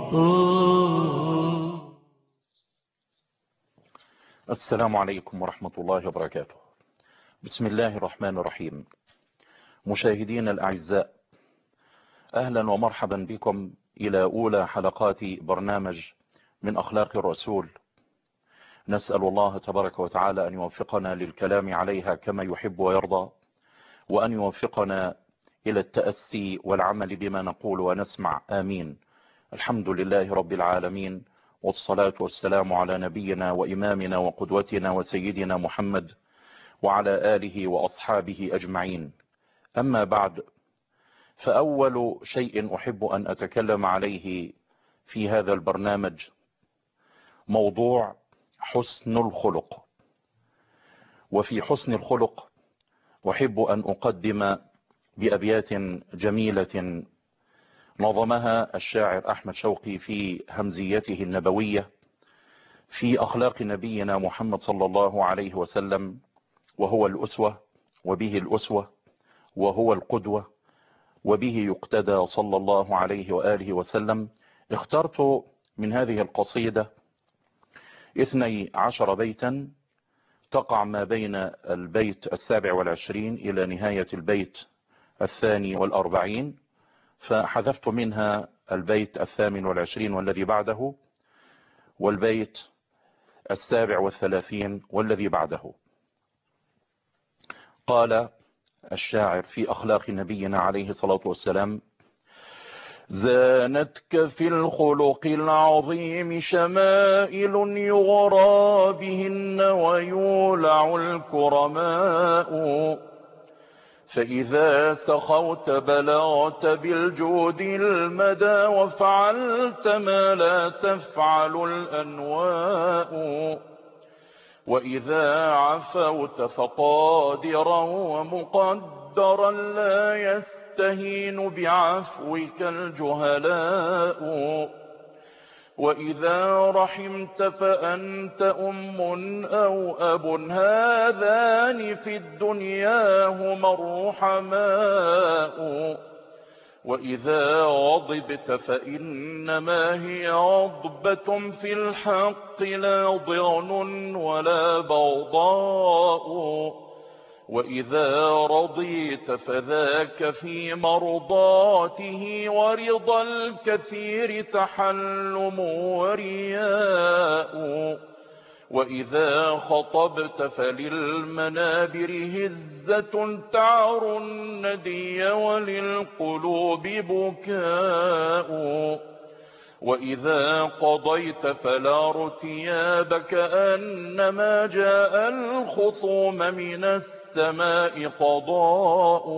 السلام عليكم ورحمة الله وبركاته بسم الله الرحمن الرحيم مشاهدين الأعزاء أهلا ومرحبا بكم إلى أولى حلقات برنامج من أخلاق الرسول نسأل الله تبارك وتعالى أن يوفقنا للكلام عليها كما يحب ويرضى وأن يوفقنا إلى التأسي والعمل بما نقول ونسمع آمين الحمد لله رب العالمين والصلاة والسلام على نبينا وإمامنا وقدوتنا وسيدنا محمد وعلى آله وأصحابه أجمعين أما بعد فأول شيء أحب أن أتكلم عليه في هذا البرنامج موضوع حسن الخلق وفي حسن الخلق أحب أن أقدم بأبيات جميلة نظمها الشاعر أحمد شوقي في همزيته النبوية في أخلاق نبينا محمد صلى الله عليه وسلم وهو الأسوة وبه الأسوة وهو القدوة وبه يقتدى صلى الله عليه وآله وسلم اخترت من هذه القصيدة اثني عشر بيتا تقع ما بين البيت السابع والعشرين إلى نهاية البيت الثاني والأربعين فحذفت منها البيت الثامن والعشرين والذي بعده والبيت السابع والثلاثين والذي بعده قال الشاعر في أخلاق نبينا عليه الصلاة والسلام زانتك في الخلق العظيم شمائل يغرى بهن ويولع الكرماء فإذا سخوت بلغت بالجود المدى وفعلت ما لا تفعل الأنواء وإذا عفوت فقادرا ومقدرا لا يستهين بعفوك الجهلاء وإذا رحمت فأنت أم أو أب هذان في الدنيا هما الرحماء وإذا غضبت فإنما هي غضبة في الحق لا ضغن ولا بغضاء وإذا رضيت فذاك في مرضاته ورضا الكثير تحلم ورياء وإذا خطبت فللمنابر هزة تعر الندي وللقلوب بكاء وإذا قضيت فلا ارتيابك أنما جاء الخصوم من السماء قضاء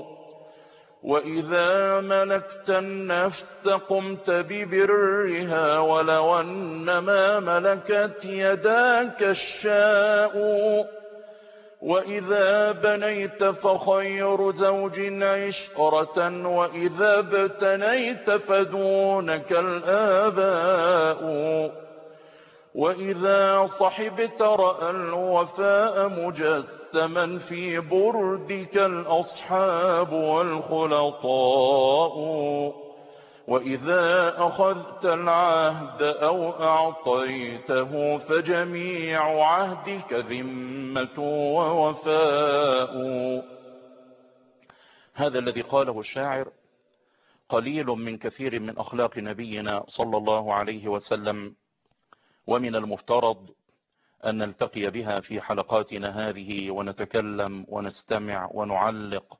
وإذا ملكت النفس قمت ببرها ولو أنما ملكت يداك الشاء وإذا بنيت فخير زوج عشرة وإذا ابتنيت فدونك الآباء وإذا صحبت رأى الوفاء مجسما في بردك الأصحاب والخلطاء وإذا أخذت العهد أو أعطيته فجميع عهدك ذمة ووفاء هذا الذي قاله الشاعر قليل من كثير من أخلاق نبينا صلى الله عليه وسلم ومن المفترض أن نلتقي بها في حلقاتنا هذه ونتكلم ونستمع ونعلق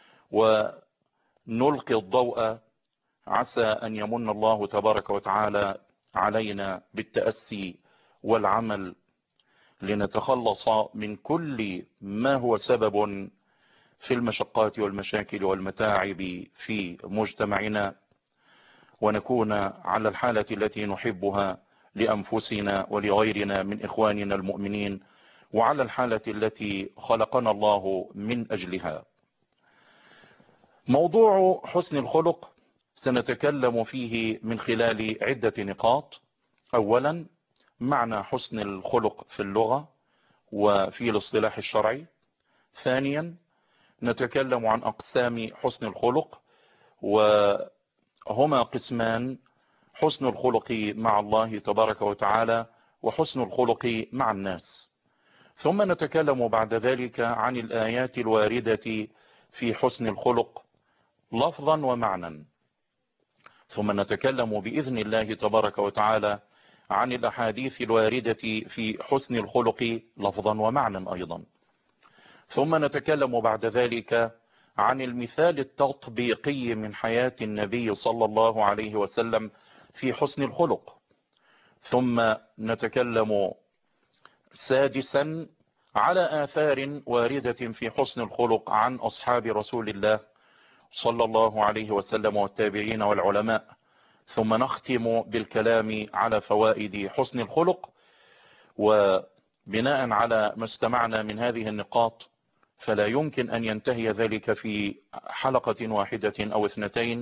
ونلقي الضوء عسى أن يمن الله تبارك وتعالى علينا بالتأسي والعمل لنتخلص من كل ما هو سبب في المشقات والمشاكل والمتاعب في مجتمعنا ونكون على الحالة التي نحبها لأنفسنا ولغيرنا من إخواننا المؤمنين وعلى الحالة التي خلقنا الله من أجلها موضوع حسن الخلق سنتكلم فيه من خلال عدة نقاط أولا معنى حسن الخلق في اللغة وفي الاصطلاح الشرعي ثانيا نتكلم عن أقسام حسن الخلق وهما قسمان حسن الخلق مع الله تبارك وتعالى وحسن الخلق مع الناس ثم نتكلم بعد ذلك عن الآيات الواردة في حسن الخلق لفظا ومعنى ثم نتكلم بإذن الله تبارك وتعالى عن الأحاديث الواردة في حسن الخلق لفظا ومعنى أيضا ثم نتكلم بعد ذلك عن المثال التطبيقي من حياة النبي صلى الله عليه وسلم في حسن الخلق ثم نتكلم سادسا على آثار واردة في حسن الخلق عن أصحاب رسول الله صلى الله عليه وسلم والتابعين والعلماء ثم نختم بالكلام على فوائد حسن الخلق وبناء على ما استمعنا من هذه النقاط فلا يمكن أن ينتهي ذلك في حلقة واحدة أو اثنتين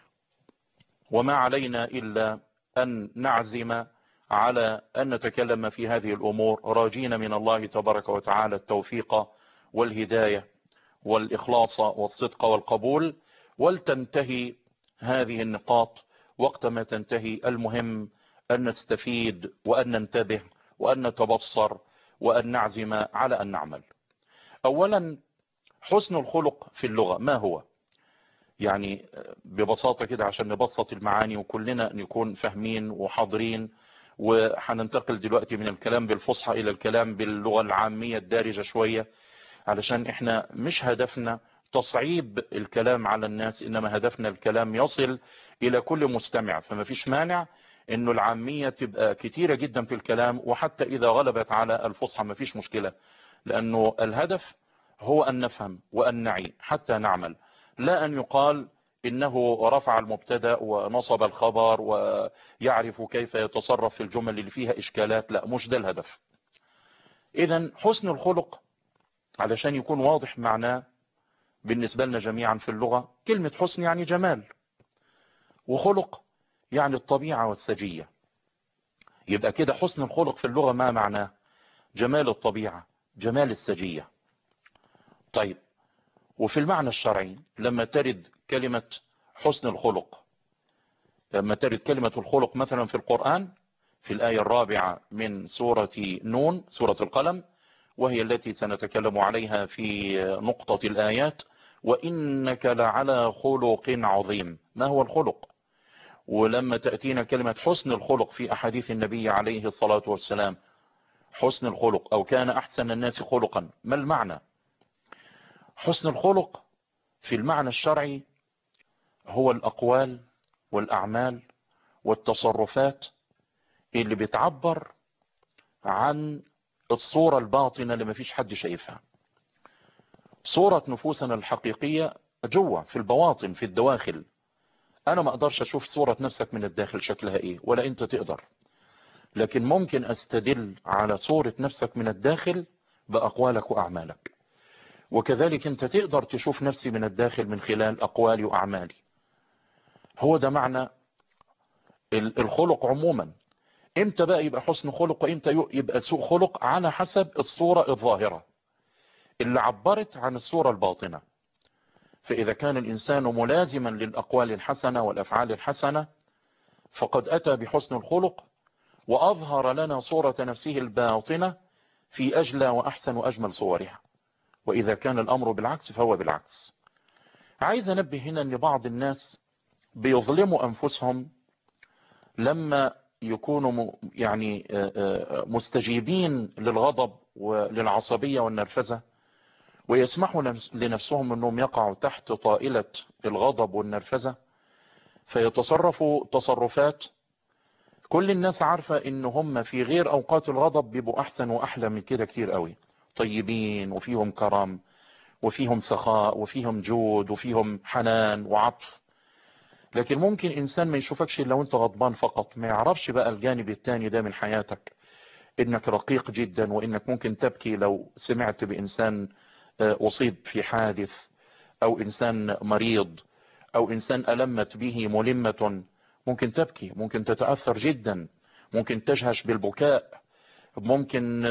وما علينا إلا أن نعزم على أن نتكلم في هذه الأمور راجين من الله تبارك وتعالى التوفيق والهداية والإخلاص والصدق والقبول ولتنتهي هذه النقاط وقت ما تنتهي المهم أن نستفيد وأن ننتبه وأن نتبصر وأن نعزم على أن نعمل أولا حسن الخلق في اللغة ما هو يعني ببساطة كده عشان نبسط المعاني وكلنا نكون فاهمين وحاضرين وحننتقل دلوقتي من الكلام بالفصحى إلى الكلام باللغة العامية الدارجة شوية علشان احنا مش هدفنا تصعيب الكلام على الناس إنما هدفنا الكلام يصل إلى كل مستمع فما فيش مانع انه العامية تبقى كتيرة جدا في الكلام وحتى اذا غلبت على الفصحى ما فيش مشكلة لانه الهدف هو ان نفهم وان نعي حتى نعمل لا ان يقال انه رفع المبتدا ونصب الخبر ويعرف كيف يتصرف في الجمل اللي فيها اشكالات لا مش ده الهدف اذا حسن الخلق علشان يكون واضح معناه بالنسبة لنا جميعا في اللغة كلمة حسن يعني جمال وخلق يعني الطبيعة والسجية يبقى كده حسن الخلق في اللغة ما معناه جمال الطبيعة جمال السجية طيب وفي المعنى الشرعي لما ترد كلمة حسن الخلق لما ترد كلمة الخلق مثلا في القرآن في الآية الرابعة من سورة نون سورة القلم وهي التي سنتكلم عليها في نقطة الآيات وإنك لعلى خلق عظيم ما هو الخلق ولما تأتينا كلمة حسن الخلق في أحاديث النبي عليه الصلاة والسلام حسن الخلق أو كان أحسن الناس خلقا ما المعنى حسن الخلق في المعنى الشرعي هو الأقوال والأعمال والتصرفات اللي بتعبر عن الصورة الباطنة اللي مفيش حد شايفها صورة نفوسنا الحقيقية جوه في البواطن في الدواخل انا ما اقدرش اشوف صورة نفسك من الداخل شكلها ايه ولا انت تقدر لكن ممكن استدل على صورة نفسك من الداخل باقوالك واعمالك وكذلك انت تقدر تشوف نفسي من الداخل من خلال اقوالي واعمالي هو ده معنى الخلق عموما امتى بقى يبقى حسن خلق وامتى يبقى سوء خلق على حسب الصورة الظاهرة اللي عبرت عن الصورة الباطنة فإذا كان الإنسان ملازما للأقوال الحسنة والأفعال الحسنة فقد أتى بحسن الخلق وأظهر لنا صورة نفسه الباطنة في أجلى وأحسن وأجمل صورها وإذا كان الأمر بالعكس فهو بالعكس عايز أنبه هنا أن بعض الناس بيظلموا أنفسهم لما يكونوا يعني مستجيبين للغضب وللعصبية والنرفزة ويسمحوا لنفسهم أنهم يقعوا تحت طائلة الغضب والنرفزة فيتصرفوا تصرفات كل الناس عارفة ان هم في غير اوقات الغضب بيبقوا احسن واحلى من كده كتير قوي طيبين وفيهم كرم وفيهم سخاء وفيهم جود وفيهم حنان وعطف لكن ممكن انسان ما يشوفكش الا وانت غضبان فقط ما يعرفش بقى الجانب التاني ده من حياتك انك رقيق جدا وانك ممكن تبكي لو سمعت بانسان اصيب في حادث او انسان مريض او انسان المت به ملمة ممكن تبكي ممكن تتأثر جدا ممكن تجهش بالبكاء ممكن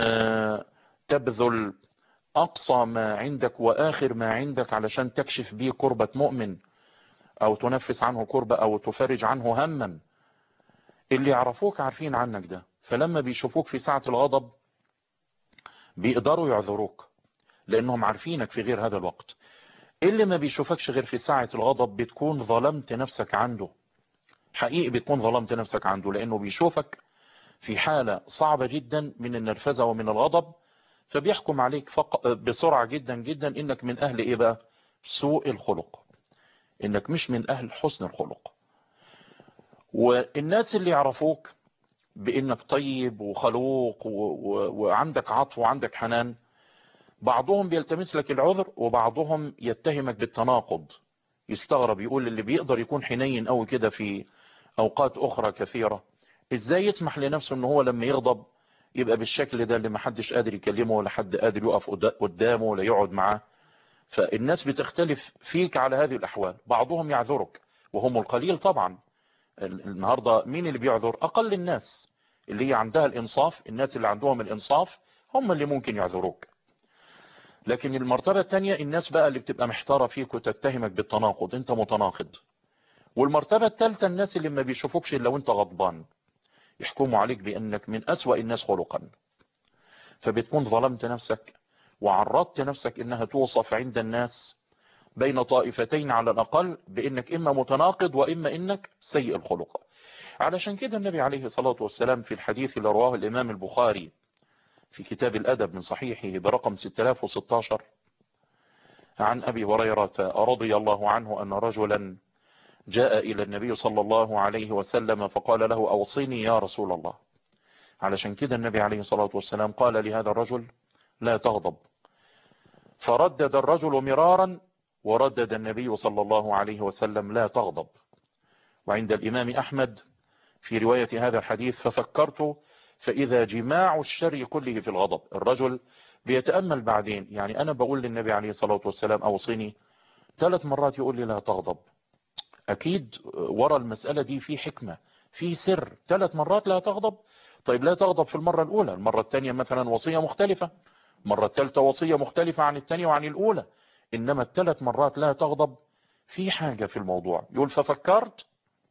تبذل اقصى ما عندك واخر ما عندك علشان تكشف به كربة مؤمن او تنفس عنه كربة او تفرج عنه هما اللي يعرفوك عارفين عنك ده فلما بيشوفوك في ساعة الغضب بيقدروا يعذروك لانهم عارفينك في غير هذا الوقت اللي ما بيشوفكش غير في ساعة الغضب بتكون ظلمت نفسك عنده حقيقي بتكون ظلمت نفسك عنده لانه بيشوفك في حالة صعبة جدا من النرفزة ومن الغضب فبيحكم عليك فق... بسرعة جدا جدا انك من اهل ايه بقى سوء الخلق انك مش من اهل حسن الخلق والناس اللي يعرفوك بانك طيب وخلوق و... و... وعندك عطف وعندك حنان بعضهم بيلتمس لك العذر وبعضهم يتهمك بالتناقض يستغرب يقول اللي بيقدر يكون حنين قوي كده في اوقات اخرى كثيرة ازاي يسمح لنفسه ان هو لما يغضب يبقى بالشكل ده اللي محدش قادر يكلمه ولا حد قادر يقف قدامه ولا يقعد معاه فالناس بتختلف فيك على هذه الاحوال بعضهم يعذرك وهم القليل طبعا النهاردة مين اللي بيعذر اقل الناس اللي هي عندها الانصاف الناس اللي عندهم الانصاف هم اللي ممكن يعذروك لكن المرتبة الثانية الناس بقى اللي بتبقى محتارة فيك وتتهمك بالتناقض انت متناقض والمرتبة الثالثة الناس اللي ما بيشوفوكش الا وانت غضبان يحكموا عليك بانك من اسوأ الناس خلقا فبتكون ظلمت نفسك وعرضت نفسك انها توصف عند الناس بين طائفتين على الاقل بانك اما متناقض واما انك سيء الخلق علشان كده النبي عليه الصلاة والسلام في الحديث اللي رواه الامام البخاري في كتاب الأدب من صحيحه برقم 6016 عن أبي هريرة رضي الله عنه أن رجلا جاء إلى النبي صلى الله عليه وسلم فقال له أوصيني يا رسول الله علشان كده النبي عليه الصلاة والسلام قال لهذا الرجل لا تغضب فردد الرجل مرارا وردد النبي صلى الله عليه وسلم لا تغضب وعند الإمام أحمد في رواية هذا الحديث ففكرت فإذا جماع الشر كله في الغضب الرجل بيتأمل بعدين يعني أنا بقول للنبي عليه الصلاة والسلام أوصيني ثلاث مرات يقول لي لا تغضب أكيد ورا المسألة دي في حكمة في سر ثلاث مرات لا تغضب طيب لا تغضب في المرة الأولى المرة الثانية مثلا وصية مختلفة المرة الثالثة وصية مختلفة عن الثانية وعن الأولى إنما الثلاث مرات لا تغضب في حاجة في الموضوع يقول ففكرت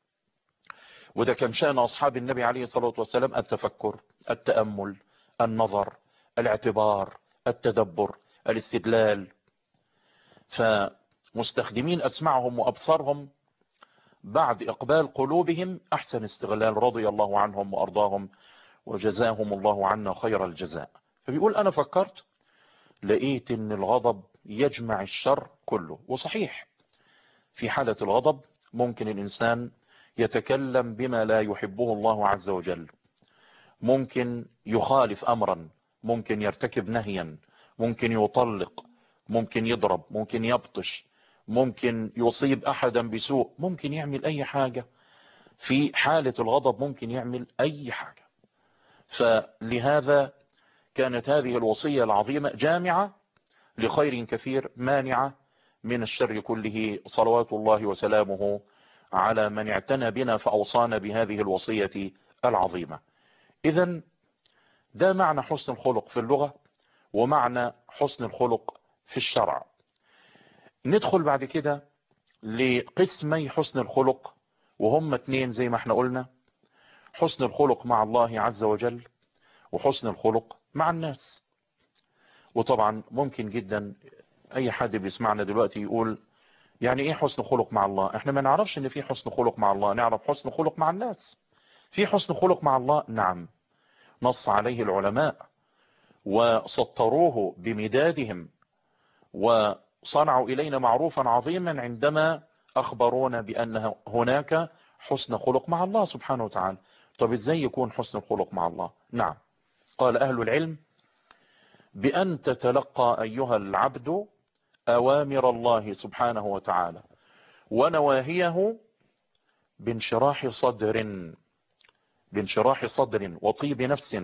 وده كان شأن أصحاب النبي عليه الصلاة والسلام التفكر التأمل النظر الاعتبار التدبر الاستدلال فمستخدمين أسمعهم وأبصارهم بعد إقبال قلوبهم أحسن استغلال رضي الله عنهم وأرضاهم وجزاهم الله عنا خير الجزاء فبيقول أنا فكرت لقيت أن الغضب يجمع الشر كله وصحيح في حالة الغضب ممكن الإنسان يتكلم بما لا يحبه الله عز وجل ممكن يخالف أمرا ممكن يرتكب نهيا ممكن يطلق ممكن يضرب ممكن يبطش ممكن يصيب أحدا بسوء ممكن يعمل أي حاجة في حالة الغضب ممكن يعمل أي حاجة فلهذا كانت هذه الوصية العظيمة جامعة لخير كثير مانعة من الشر كله صلوات الله وسلامه على من اعتنى بنا فأوصانا بهذه الوصية العظيمة إذا ده معنى حسن الخلق في اللغة ومعنى حسن الخلق في الشرع ندخل بعد كده لقسمي حسن الخلق وهم اتنين زي ما احنا قلنا حسن الخلق مع الله عز وجل وحسن الخلق مع الناس وطبعا ممكن جدا اي حد بيسمعنا دلوقتي يقول يعني ايه حسن خلق مع الله احنا ما نعرفش ان في حسن خلق مع الله نعرف حسن خلق مع الناس في حسن خلق مع الله نعم نص عليه العلماء وسطروه بمدادهم وصنعوا إلينا معروفا عظيما عندما أخبرونا بأن هناك حسن خلق مع الله سبحانه وتعالى طب ازاي يكون حسن الخلق مع الله نعم قال أهل العلم بأن تتلقى أيها العبد أوامر الله سبحانه وتعالى ونواهيه بانشراح صدر بانشراح صدر وطيب نفس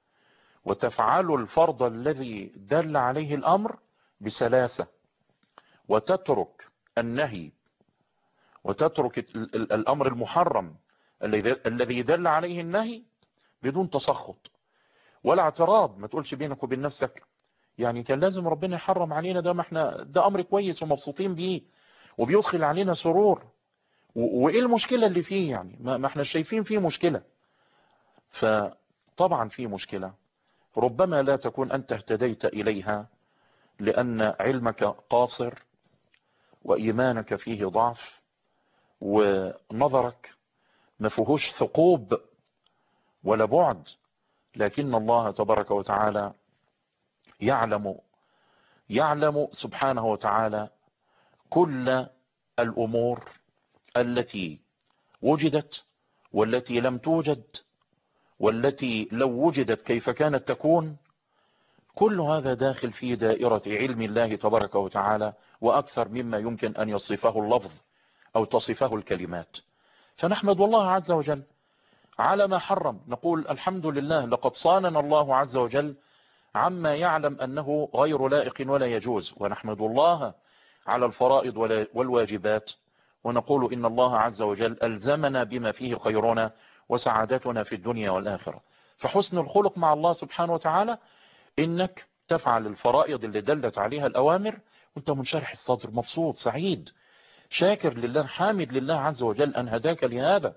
وتفعل الفرض الذي دل عليه الأمر بسلاسة وتترك النهي وتترك الأمر المحرم الذي دل عليه النهي بدون تسخط ولا اعتراض ما تقولش بينك وبين نفسك يعني كان لازم ربنا يحرم علينا ده ما احنا ده امر كويس ومبسوطين بيه وبيدخل علينا سرور وايه المشكلة اللي فيه يعني ما احنا شايفين فيه مشكلة فطبعا في مشكلة ربما لا تكون أنت اهتديت إليها لأن علمك قاصر وإيمانك فيه ضعف ونظرك ما فيهوش ثقوب ولا بعد لكن الله تبارك وتعالى يعلم يعلم سبحانه وتعالى كل الأمور التي وجدت والتي لم توجد والتي لو وجدت كيف كانت تكون كل هذا داخل في دائرة علم الله تبارك وتعالى وأكثر مما يمكن أن يصفه اللفظ أو تصفه الكلمات فنحمد الله عز وجل على ما حرم نقول الحمد لله لقد صاننا الله عز وجل عما يعلم أنه غير لائق ولا يجوز ونحمد الله على الفرائض والواجبات ونقول إن الله عز وجل ألزمنا بما فيه خيرنا وسعادتنا في الدنيا والآخرة فحسن الخلق مع الله سبحانه وتعالى إنك تفعل الفرائض اللي دلت عليها الأوامر وانت منشرح الصدر مبسوط سعيد شاكر لله حامد لله عز وجل أن هداك لهذا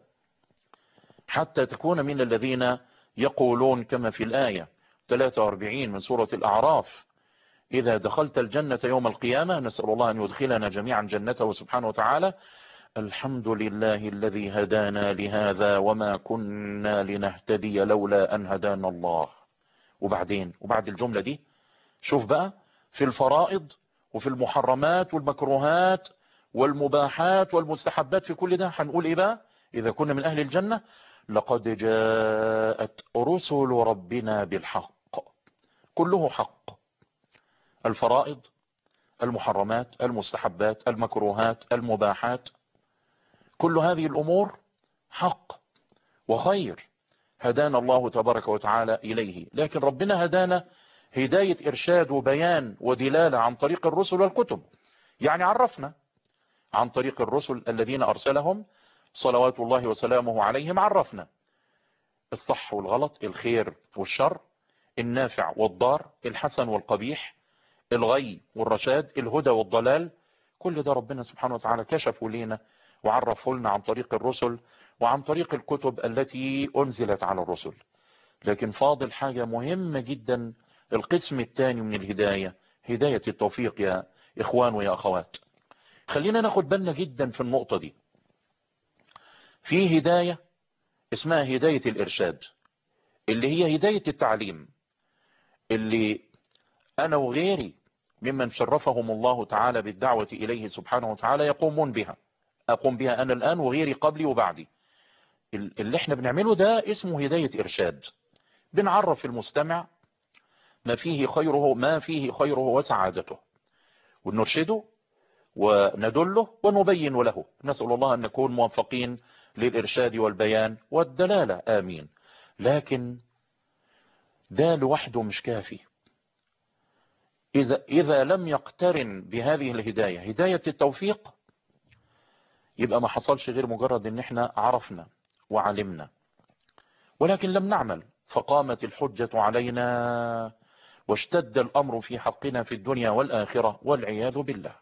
حتى تكون من الذين يقولون كما في الآية 43 من سورة الأعراف إذا دخلت الجنة يوم القيامة نسأل الله أن يدخلنا جميعا جنته سبحانه وتعالى الحمد لله الذي هدانا لهذا وما كنا لنهتدي لولا أن هدانا الله وبعدين وبعد الجملة دي شوف بقى في الفرائض وفي المحرمات والمكروهات والمباحات والمستحبات في كل ده هنقول ايه بقى اذا كنا من اهل الجنة لقد جاءت رسل ربنا بالحق كله حق الفرائض المحرمات المستحبات المكروهات المباحات كل هذه الامور حق وخير هدانا الله تبارك وتعالى إليه لكن ربنا هدانا هداية إرشاد وبيان ودلالة عن طريق الرسل والكتب يعني عرفنا عن طريق الرسل الذين أرسلهم صلوات الله وسلامه عليهم عرفنا الصح والغلط الخير والشر النافع والضار الحسن والقبيح الغي والرشاد الهدى والضلال كل ده ربنا سبحانه وتعالى كشفه لنا وعرفه لنا عن طريق الرسل وعن طريق الكتب التي أنزلت على الرسل لكن فاضل حاجة مهمة جدا القسم الثاني من الهداية هداية التوفيق يا إخوان ويا أخوات خلينا ناخد بالنا جدا في النقطة دي في هداية اسمها هداية الإرشاد اللي هي هداية التعليم اللي أنا وغيري ممن شرفهم الله تعالى بالدعوة إليه سبحانه وتعالى يقومون بها أقوم بها أنا الآن وغيري قبلي وبعدي اللي احنا بنعمله ده اسمه هداية إرشاد بنعرف المستمع ما فيه خيره ما فيه خيره وسعادته ونرشده وندله ونبين له نسأل الله أن نكون موفقين للإرشاد والبيان والدلالة آمين لكن ده لوحده مش كافي إذا, إذا لم يقترن بهذه الهداية هداية التوفيق يبقى ما حصلش غير مجرد ان احنا عرفنا وعلمنا ولكن لم نعمل فقامت الحجة علينا واشتد الأمر في حقنا في الدنيا والآخرة والعياذ بالله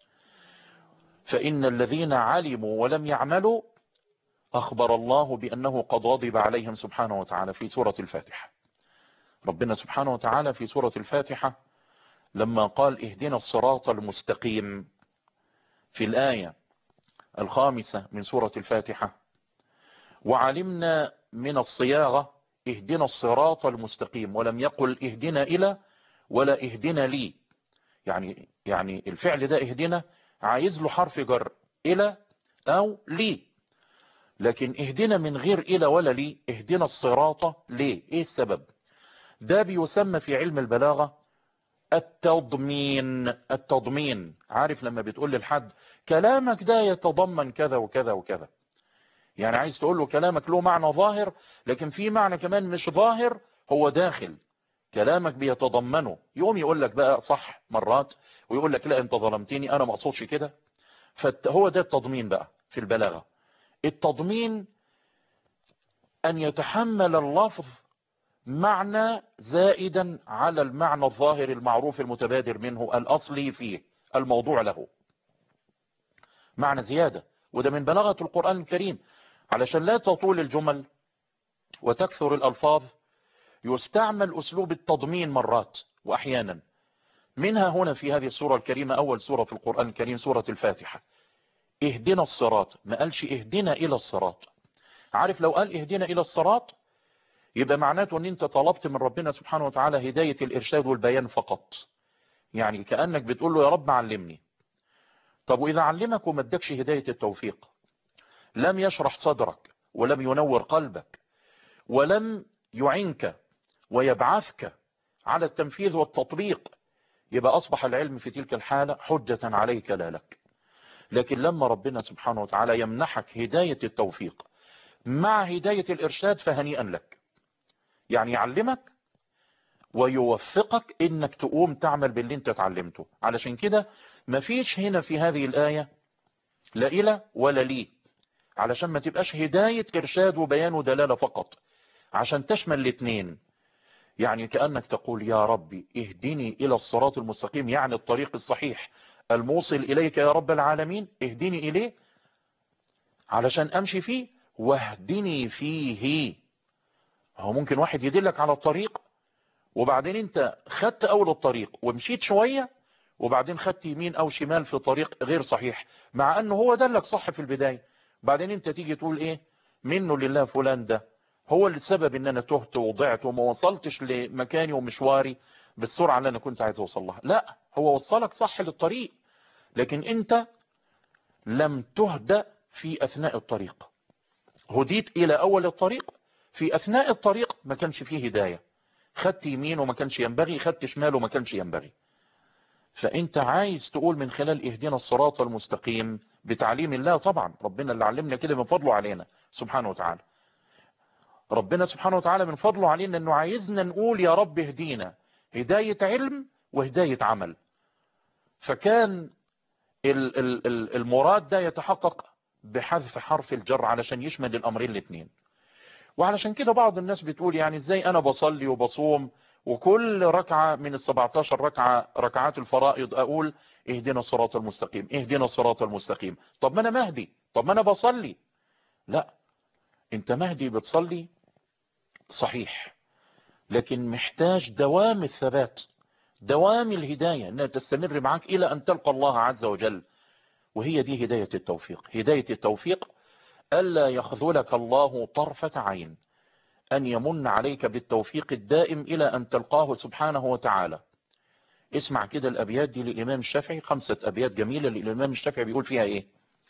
فإن الذين علموا ولم يعملوا أخبر الله بأنه قد غضب عليهم سبحانه وتعالى في سورة الفاتحة ربنا سبحانه وتعالى في سورة الفاتحة لما قال اهدنا الصراط المستقيم في الآية الخامسة من سورة الفاتحة وعلمنا من الصياغة اهدنا الصراط المستقيم ولم يقل اهدنا إلى ولا اهدنا لي يعني يعني الفعل ده اهدنا عايز له حرف جر إلى أو لي لكن اهدنا من غير إلى ولا لي اهدنا الصراط ليه ايه السبب ده بيسمى في علم البلاغة التضمين التضمين عارف لما بتقول للحد كلامك ده يتضمن كذا وكذا وكذا يعني عايز تقول له كلامك له معنى ظاهر لكن في معنى كمان مش ظاهر هو داخل كلامك بيتضمنه يقوم يقول لك بقى صح مرات ويقول لك لا انت ظلمتني انا ما اقصدش كده فهو ده التضمين بقى في البلاغة التضمين ان يتحمل اللفظ معنى زائدا على المعنى الظاهر المعروف المتبادر منه الأصلي فيه الموضوع له معنى زيادة وده من بلاغة القرآن الكريم علشان لا تطول الجمل وتكثر الألفاظ يستعمل أسلوب التضمين مرات وأحيانا منها هنا في هذه السورة الكريمة أول سورة في القرآن الكريم سورة الفاتحة اهدنا الصراط ما قالش اهدنا إلى الصراط عارف لو قال اهدنا إلى الصراط يبقى معناته ان انت طلبت من ربنا سبحانه وتعالى هداية الإرشاد والبيان فقط يعني كأنك بتقول له يا رب علمني طب وإذا علمك وما ادكش هداية التوفيق لم يشرح صدرك ولم ينور قلبك ولم يعنك ويبعثك على التنفيذ والتطبيق يبقى أصبح العلم في تلك الحالة حجة عليك لا لك لكن لما ربنا سبحانه وتعالى يمنحك هداية التوفيق مع هداية الإرشاد فهنيئا لك يعني يعلمك ويوفقك انك تقوم تعمل باللي انت اتعلمته علشان كده مفيش هنا في هذه الآية لا إلى ولا لي علشان ما تبقاش هداية إرشاد وبيان ودلالة فقط عشان تشمل الاثنين يعني كأنك تقول يا ربي اهدني إلى الصراط المستقيم يعني الطريق الصحيح الموصل إليك يا رب العالمين اهدني إليه علشان أمشي فيه واهدني فيه هو ممكن واحد يدلك على الطريق وبعدين انت خدت اول الطريق ومشيت شوية وبعدين خدت يمين او شمال في طريق غير صحيح مع انه هو دلك صح في البداية بعدين انت تيجي تقول ايه منه لله فلان ده هو اللي السبب ان انا تهت وضعت وما وصلتش لمكاني ومشواري بالسرعة اللي انا كنت عايز اوصل لها لا هو وصلك صح للطريق لكن انت لم تهدأ في اثناء الطريق هديت الى اول الطريق في اثناء الطريق ما كانش فيه هداية خدت يمين وما كانش ينبغي خدت شمال وما كانش ينبغي فانت عايز تقول من خلال اهدنا الصراط المستقيم بتعليم الله طبعا ربنا اللي علمنا كده من فضله علينا سبحانه وتعالى ربنا سبحانه وتعالى من فضله علينا انه عايزنا نقول يا رب اهدينا هداية علم وهداية عمل فكان المراد ده يتحقق بحذف حرف الجر علشان يشمل الامرين الاثنين وعلشان كده بعض الناس بتقول يعني ازاي انا بصلي وبصوم وكل ركعة من ال 17 ركعة ركعات الفرائض اقول اهدنا الصراط المستقيم اهدنا الصراط المستقيم طب ما انا مهدي طب ما انا بصلي لا انت مهدي بتصلي صحيح لكن محتاج دوام الثبات دوام الهداية انها تستمر معك الى ان تلقى الله عز وجل وهي دي هداية التوفيق هداية التوفيق ألا يخذلك الله طرفة عين أن يمن عليك بالتوفيق الدائم إلى أن تلقاه سبحانه وتعالى اسمع كده الأبيات دي للإمام الشافعي خمسة أبيات جميلة للإمام الشافعي بيقول فيها إيه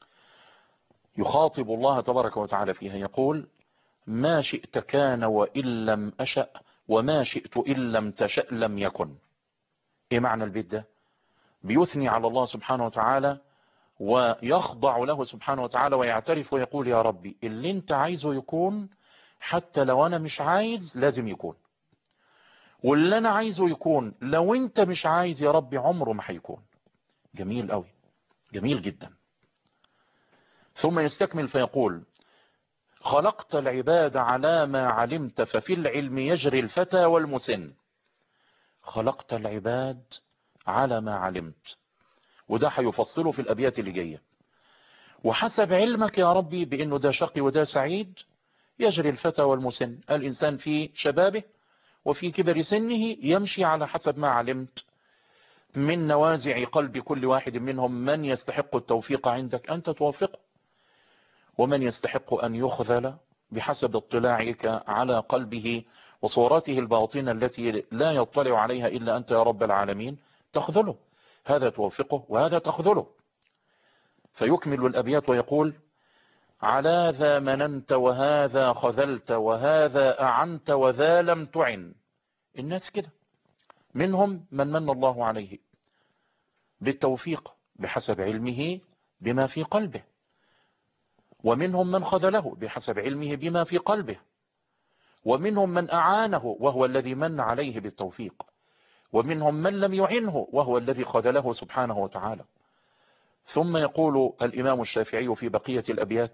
يخاطب الله تبارك وتعالى فيها يقول ما شئت كان وإن لم أشأ وما شئت إن لم تشأ لم يكن إيه معنى البيت ده بيثني على الله سبحانه وتعالى ويخضع له سبحانه وتعالى ويعترف ويقول يا ربي اللي انت عايزه يكون حتى لو انا مش عايز لازم يكون واللي انا عايزه يكون لو انت مش عايز يا ربي عمره ما هيكون جميل قوي جميل جدا ثم يستكمل فيقول خلقت العباد على ما علمت ففي العلم يجري الفتى والمسن خلقت العباد على ما علمت وده هيفصله في الأبيات اللي جاية وحسب علمك يا ربي بأنه ده شقي وده سعيد يجري الفتى والمسن الإنسان في شبابه وفي كبر سنه يمشي على حسب ما علمت من نوازع قلب كل واحد منهم من يستحق التوفيق عندك أنت توفقه ومن يستحق أن يخذل بحسب اطلاعك على قلبه وصورته الباطنة التي لا يطلع عليها إلا أنت يا رب العالمين تخذله هذا توفقه وهذا تخذله فيكمل الأبيات ويقول على ذا مننت وهذا خذلت وهذا أعنت وذا لم تعن الناس كده منهم من من الله عليه بالتوفيق بحسب علمه بما في قلبه ومنهم من خذله بحسب علمه بما في قلبه ومنهم من أعانه وهو الذي من عليه بالتوفيق ومنهم من لم يعنه وهو الذي خذله سبحانه وتعالى ثم يقول الإمام الشافعي في بقية الأبيات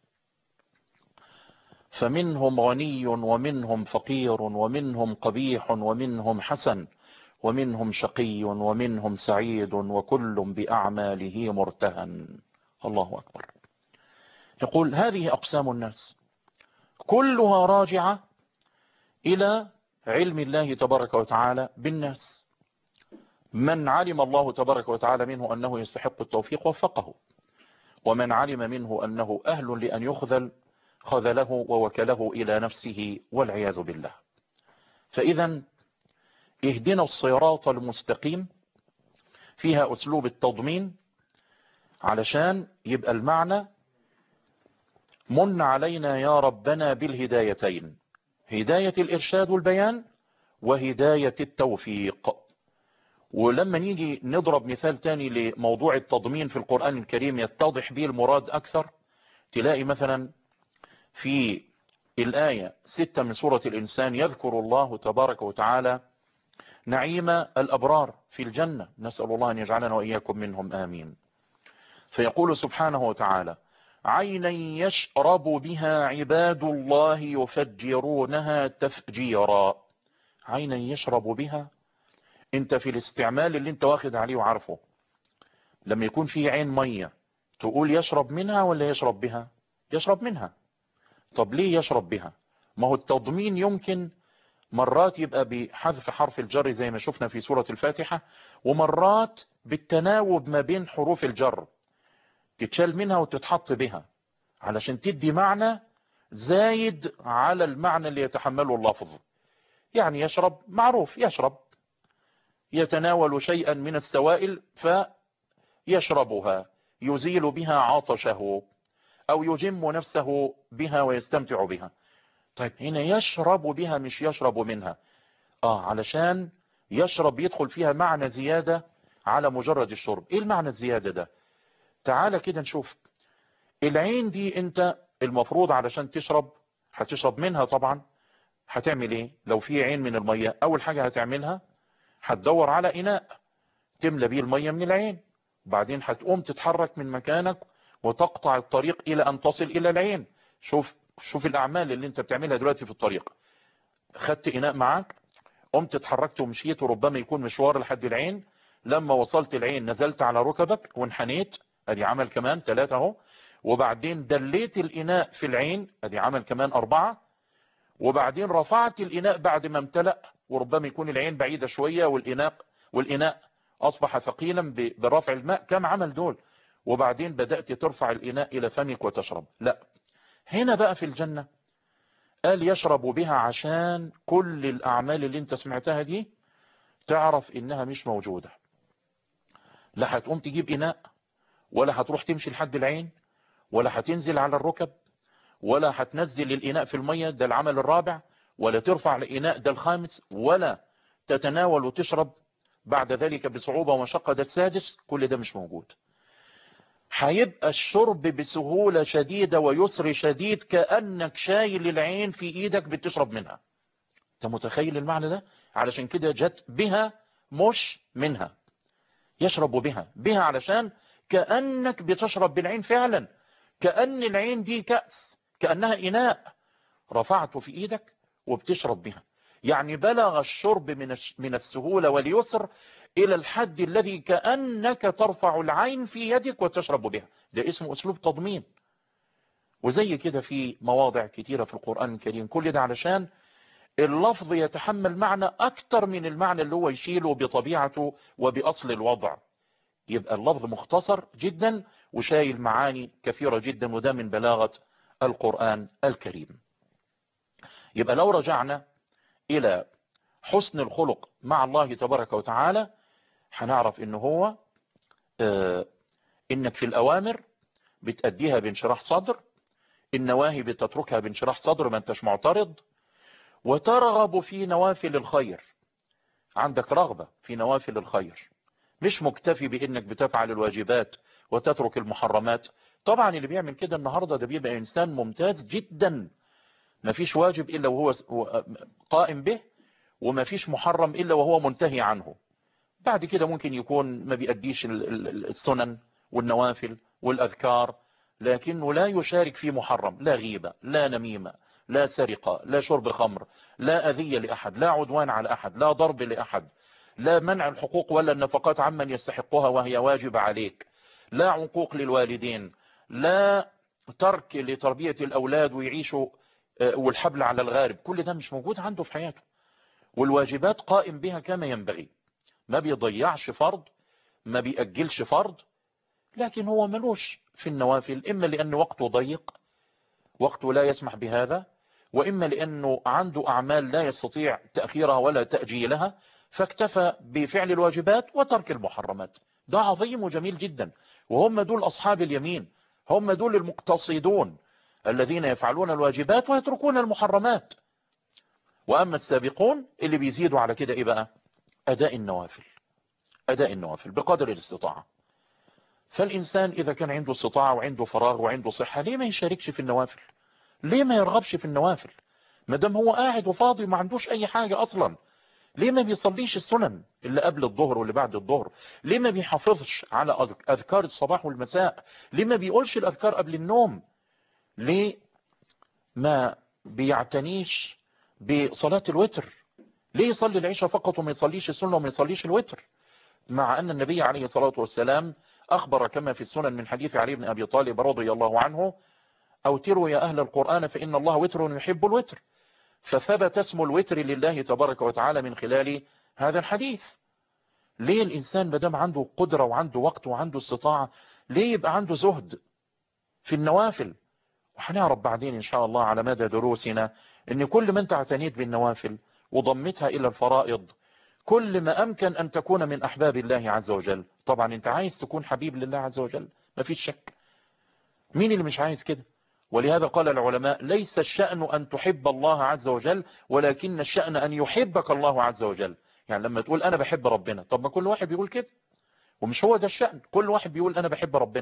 فمنهم غني ومنهم فقير ومنهم قبيح ومنهم حسن ومنهم شقي ومنهم سعيد وكل بأعماله مرتهن الله أكبر يقول هذه أقسام الناس كلها راجعة إلى علم الله تبارك وتعالى بالناس من علم الله تبارك وتعالى منه أنه يستحق التوفيق وفقه ومن علم منه أنه أهل لأن يخذل خذله ووكله إلى نفسه والعياذ بالله فإذا اهدنا الصراط المستقيم فيها أسلوب التضمين علشان يبقى المعنى من علينا يا ربنا بالهدايتين هداية الإرشاد والبيان وهداية التوفيق ولما نيجي نضرب مثال تاني لموضوع التضمين في القرآن الكريم يتضح به المراد أكثر تلاقي مثلا في الآية ستة من سورة الإنسان يذكر الله تبارك وتعالى نعيم الأبرار في الجنة نسأل الله أن يجعلنا وإياكم منهم آمين فيقول سبحانه وتعالى عينا يشرب بها عباد الله يفجرونها تفجيرا عينا يشرب بها انت في الاستعمال اللي انت واخد عليه وعارفه لما يكون في عين مية تقول يشرب منها ولا يشرب بها يشرب منها طب ليه يشرب بها ما هو التضمين يمكن مرات يبقى بحذف حرف الجر زي ما شفنا في سورة الفاتحة ومرات بالتناوب ما بين حروف الجر تتشال منها وتتحط بها علشان تدي معنى زايد على المعنى اللي يتحمله اللفظ يعني يشرب معروف يشرب يتناول شيئا من السوائل فيشربها يزيل بها عطشه او يجم نفسه بها ويستمتع بها طيب هنا يشرب بها مش يشرب منها اه علشان يشرب يدخل فيها معنى زيادة على مجرد الشرب ايه المعنى الزيادة ده تعالى كده نشوف العين دي انت المفروض علشان تشرب هتشرب منها طبعا هتعمل ايه لو في عين من المية اول حاجة هتعملها هتدور على اناء تملى بيه المية من العين بعدين هتقوم تتحرك من مكانك وتقطع الطريق الى ان تصل الى العين شوف شوف الاعمال اللي انت بتعملها دلوقتي في الطريق خدت اناء معاك قمت اتحركت ومشيت وربما يكون مشوار لحد العين لما وصلت العين نزلت على ركبك وانحنيت ادي عمل كمان ثلاثة اهو وبعدين دليت الاناء في العين ادي عمل كمان اربعة وبعدين رفعت الاناء بعد ما امتلأ وربما يكون العين بعيدة شوية والاناء والاناء اصبح ثقيلا برفع الماء كم عمل دول وبعدين بدأت ترفع الاناء الى فمك وتشرب لا هنا بقى في الجنة قال يشرب بها عشان كل الاعمال اللي انت سمعتها دي تعرف انها مش موجودة لا هتقوم تجيب اناء ولا هتروح تمشي لحد العين ولا هتنزل على الركب ولا هتنزل الإناء في المية ده العمل الرابع ولا ترفع الإناء ده الخامس ولا تتناول وتشرب بعد ذلك بصعوبة ومشقة ده السادس كل ده مش موجود هيبقى الشرب بسهولة شديدة ويسر شديد كأنك شايل العين في ايدك بتشرب منها انت متخيل المعنى ده علشان كده جت بها مش منها يشرب بها بها علشان كأنك بتشرب بالعين فعلا كأن العين دي كأس كأنها إناء رفعته في إيدك وبتشرب بها يعني بلغ الشرب من من السهولة واليسر إلى الحد الذي كأنك ترفع العين في يدك وتشرب بها ده اسمه أسلوب تضمين وزي كده في مواضع كتيرة في القرآن الكريم كل ده علشان اللفظ يتحمل معنى أكتر من المعنى اللي هو يشيله بطبيعته وبأصل الوضع يبقى اللفظ مختصر جدا وشايل معاني كثيرة جدا وده من بلاغة القرآن الكريم يبقى لو رجعنا إلى حسن الخلق مع الله تبارك وتعالى هنعرف إن هو آه إنك في الأوامر بتأديها بانشراح صدر النواهي بتتركها بانشراح صدر ما انتش معترض وترغب في نوافل الخير عندك رغبة في نوافل الخير مش مكتفي بانك بتفعل الواجبات وتترك المحرمات طبعا اللي بيعمل كده النهاردة ده بيبقى انسان ممتاز جدا ما فيش واجب الا وهو قائم به وما فيش محرم الا وهو منتهي عنه بعد كده ممكن يكون ما بيأديش السنن والنوافل والاذكار لكنه لا يشارك في محرم لا غيبة لا نميمة لا سرقة لا شرب خمر لا أذية لأحد لا عدوان على أحد لا ضرب لأحد لا منع الحقوق ولا النفقات عمن يستحقها وهي واجبة عليك لا عقوق للوالدين لا ترك لتربية الأولاد ويعيشوا والحبل على الغارب كل ده مش موجود عنده في حياته والواجبات قائم بها كما ينبغي ما بيضيعش فرض ما بيأجلش فرض لكن هو ملوش في النوافل إما لأن وقته ضيق وقته لا يسمح بهذا وإما لأنه عنده أعمال لا يستطيع تأخيرها ولا تأجيلها فاكتفى بفعل الواجبات وترك المحرمات ده عظيم وجميل جدا وهم دول أصحاب اليمين هم دول المقتصدون الذين يفعلون الواجبات ويتركون المحرمات وأما السابقون اللي بيزيدوا على كده إيه بقى أداء النوافل أداء النوافل بقدر الاستطاعة فالإنسان إذا كان عنده استطاعة وعنده فراغ وعنده صحة ليه ما يشاركش في النوافل ليه ما يرغبش في النوافل ما دام هو قاعد وفاضي وما عندوش أي حاجة أصلا ليه ما بيصليش السنن اللي قبل الظهر واللي بعد الظهر ليه ما بيحافظش على أذكار الصباح والمساء ليه ما بيقولش الأذكار قبل النوم ليه ما بيعتنيش بصلاة الوتر ليه يصلي العشاء فقط وما يصليش السنة وما يصليش الوتر مع أن النبي عليه الصلاة والسلام أخبر كما في السنن من حديث علي بن أبي طالب رضي الله عنه أوتروا يا أهل القرآن فإن الله وتر يحب الوتر فثبت اسم الوتر لله تبارك وتعالى من خلال هذا الحديث ليه الإنسان مدام عنده قدرة وعنده وقت وعنده استطاعة ليه يبقى عنده زهد في النوافل وهنعرف بعدين إن شاء الله على مدى دروسنا أن كل ما أنت اعتنيت بالنوافل وضمتها إلى الفرائض كل ما أمكن أن تكون من أحباب الله عز وجل طبعا أنت عايز تكون حبيب لله عز وجل ما فيش شك مين اللي مش عايز كده ولهذا قال العلماء ليس الشأن أن تحب الله عز وجل ولكن الشأن أن يحبك الله عز وجل يعني لما تقول أنا بحب ربنا طب ما كل واحد بيقول كده ومش هو ده الشأن كل واحد بيقول أنا بحب ربنا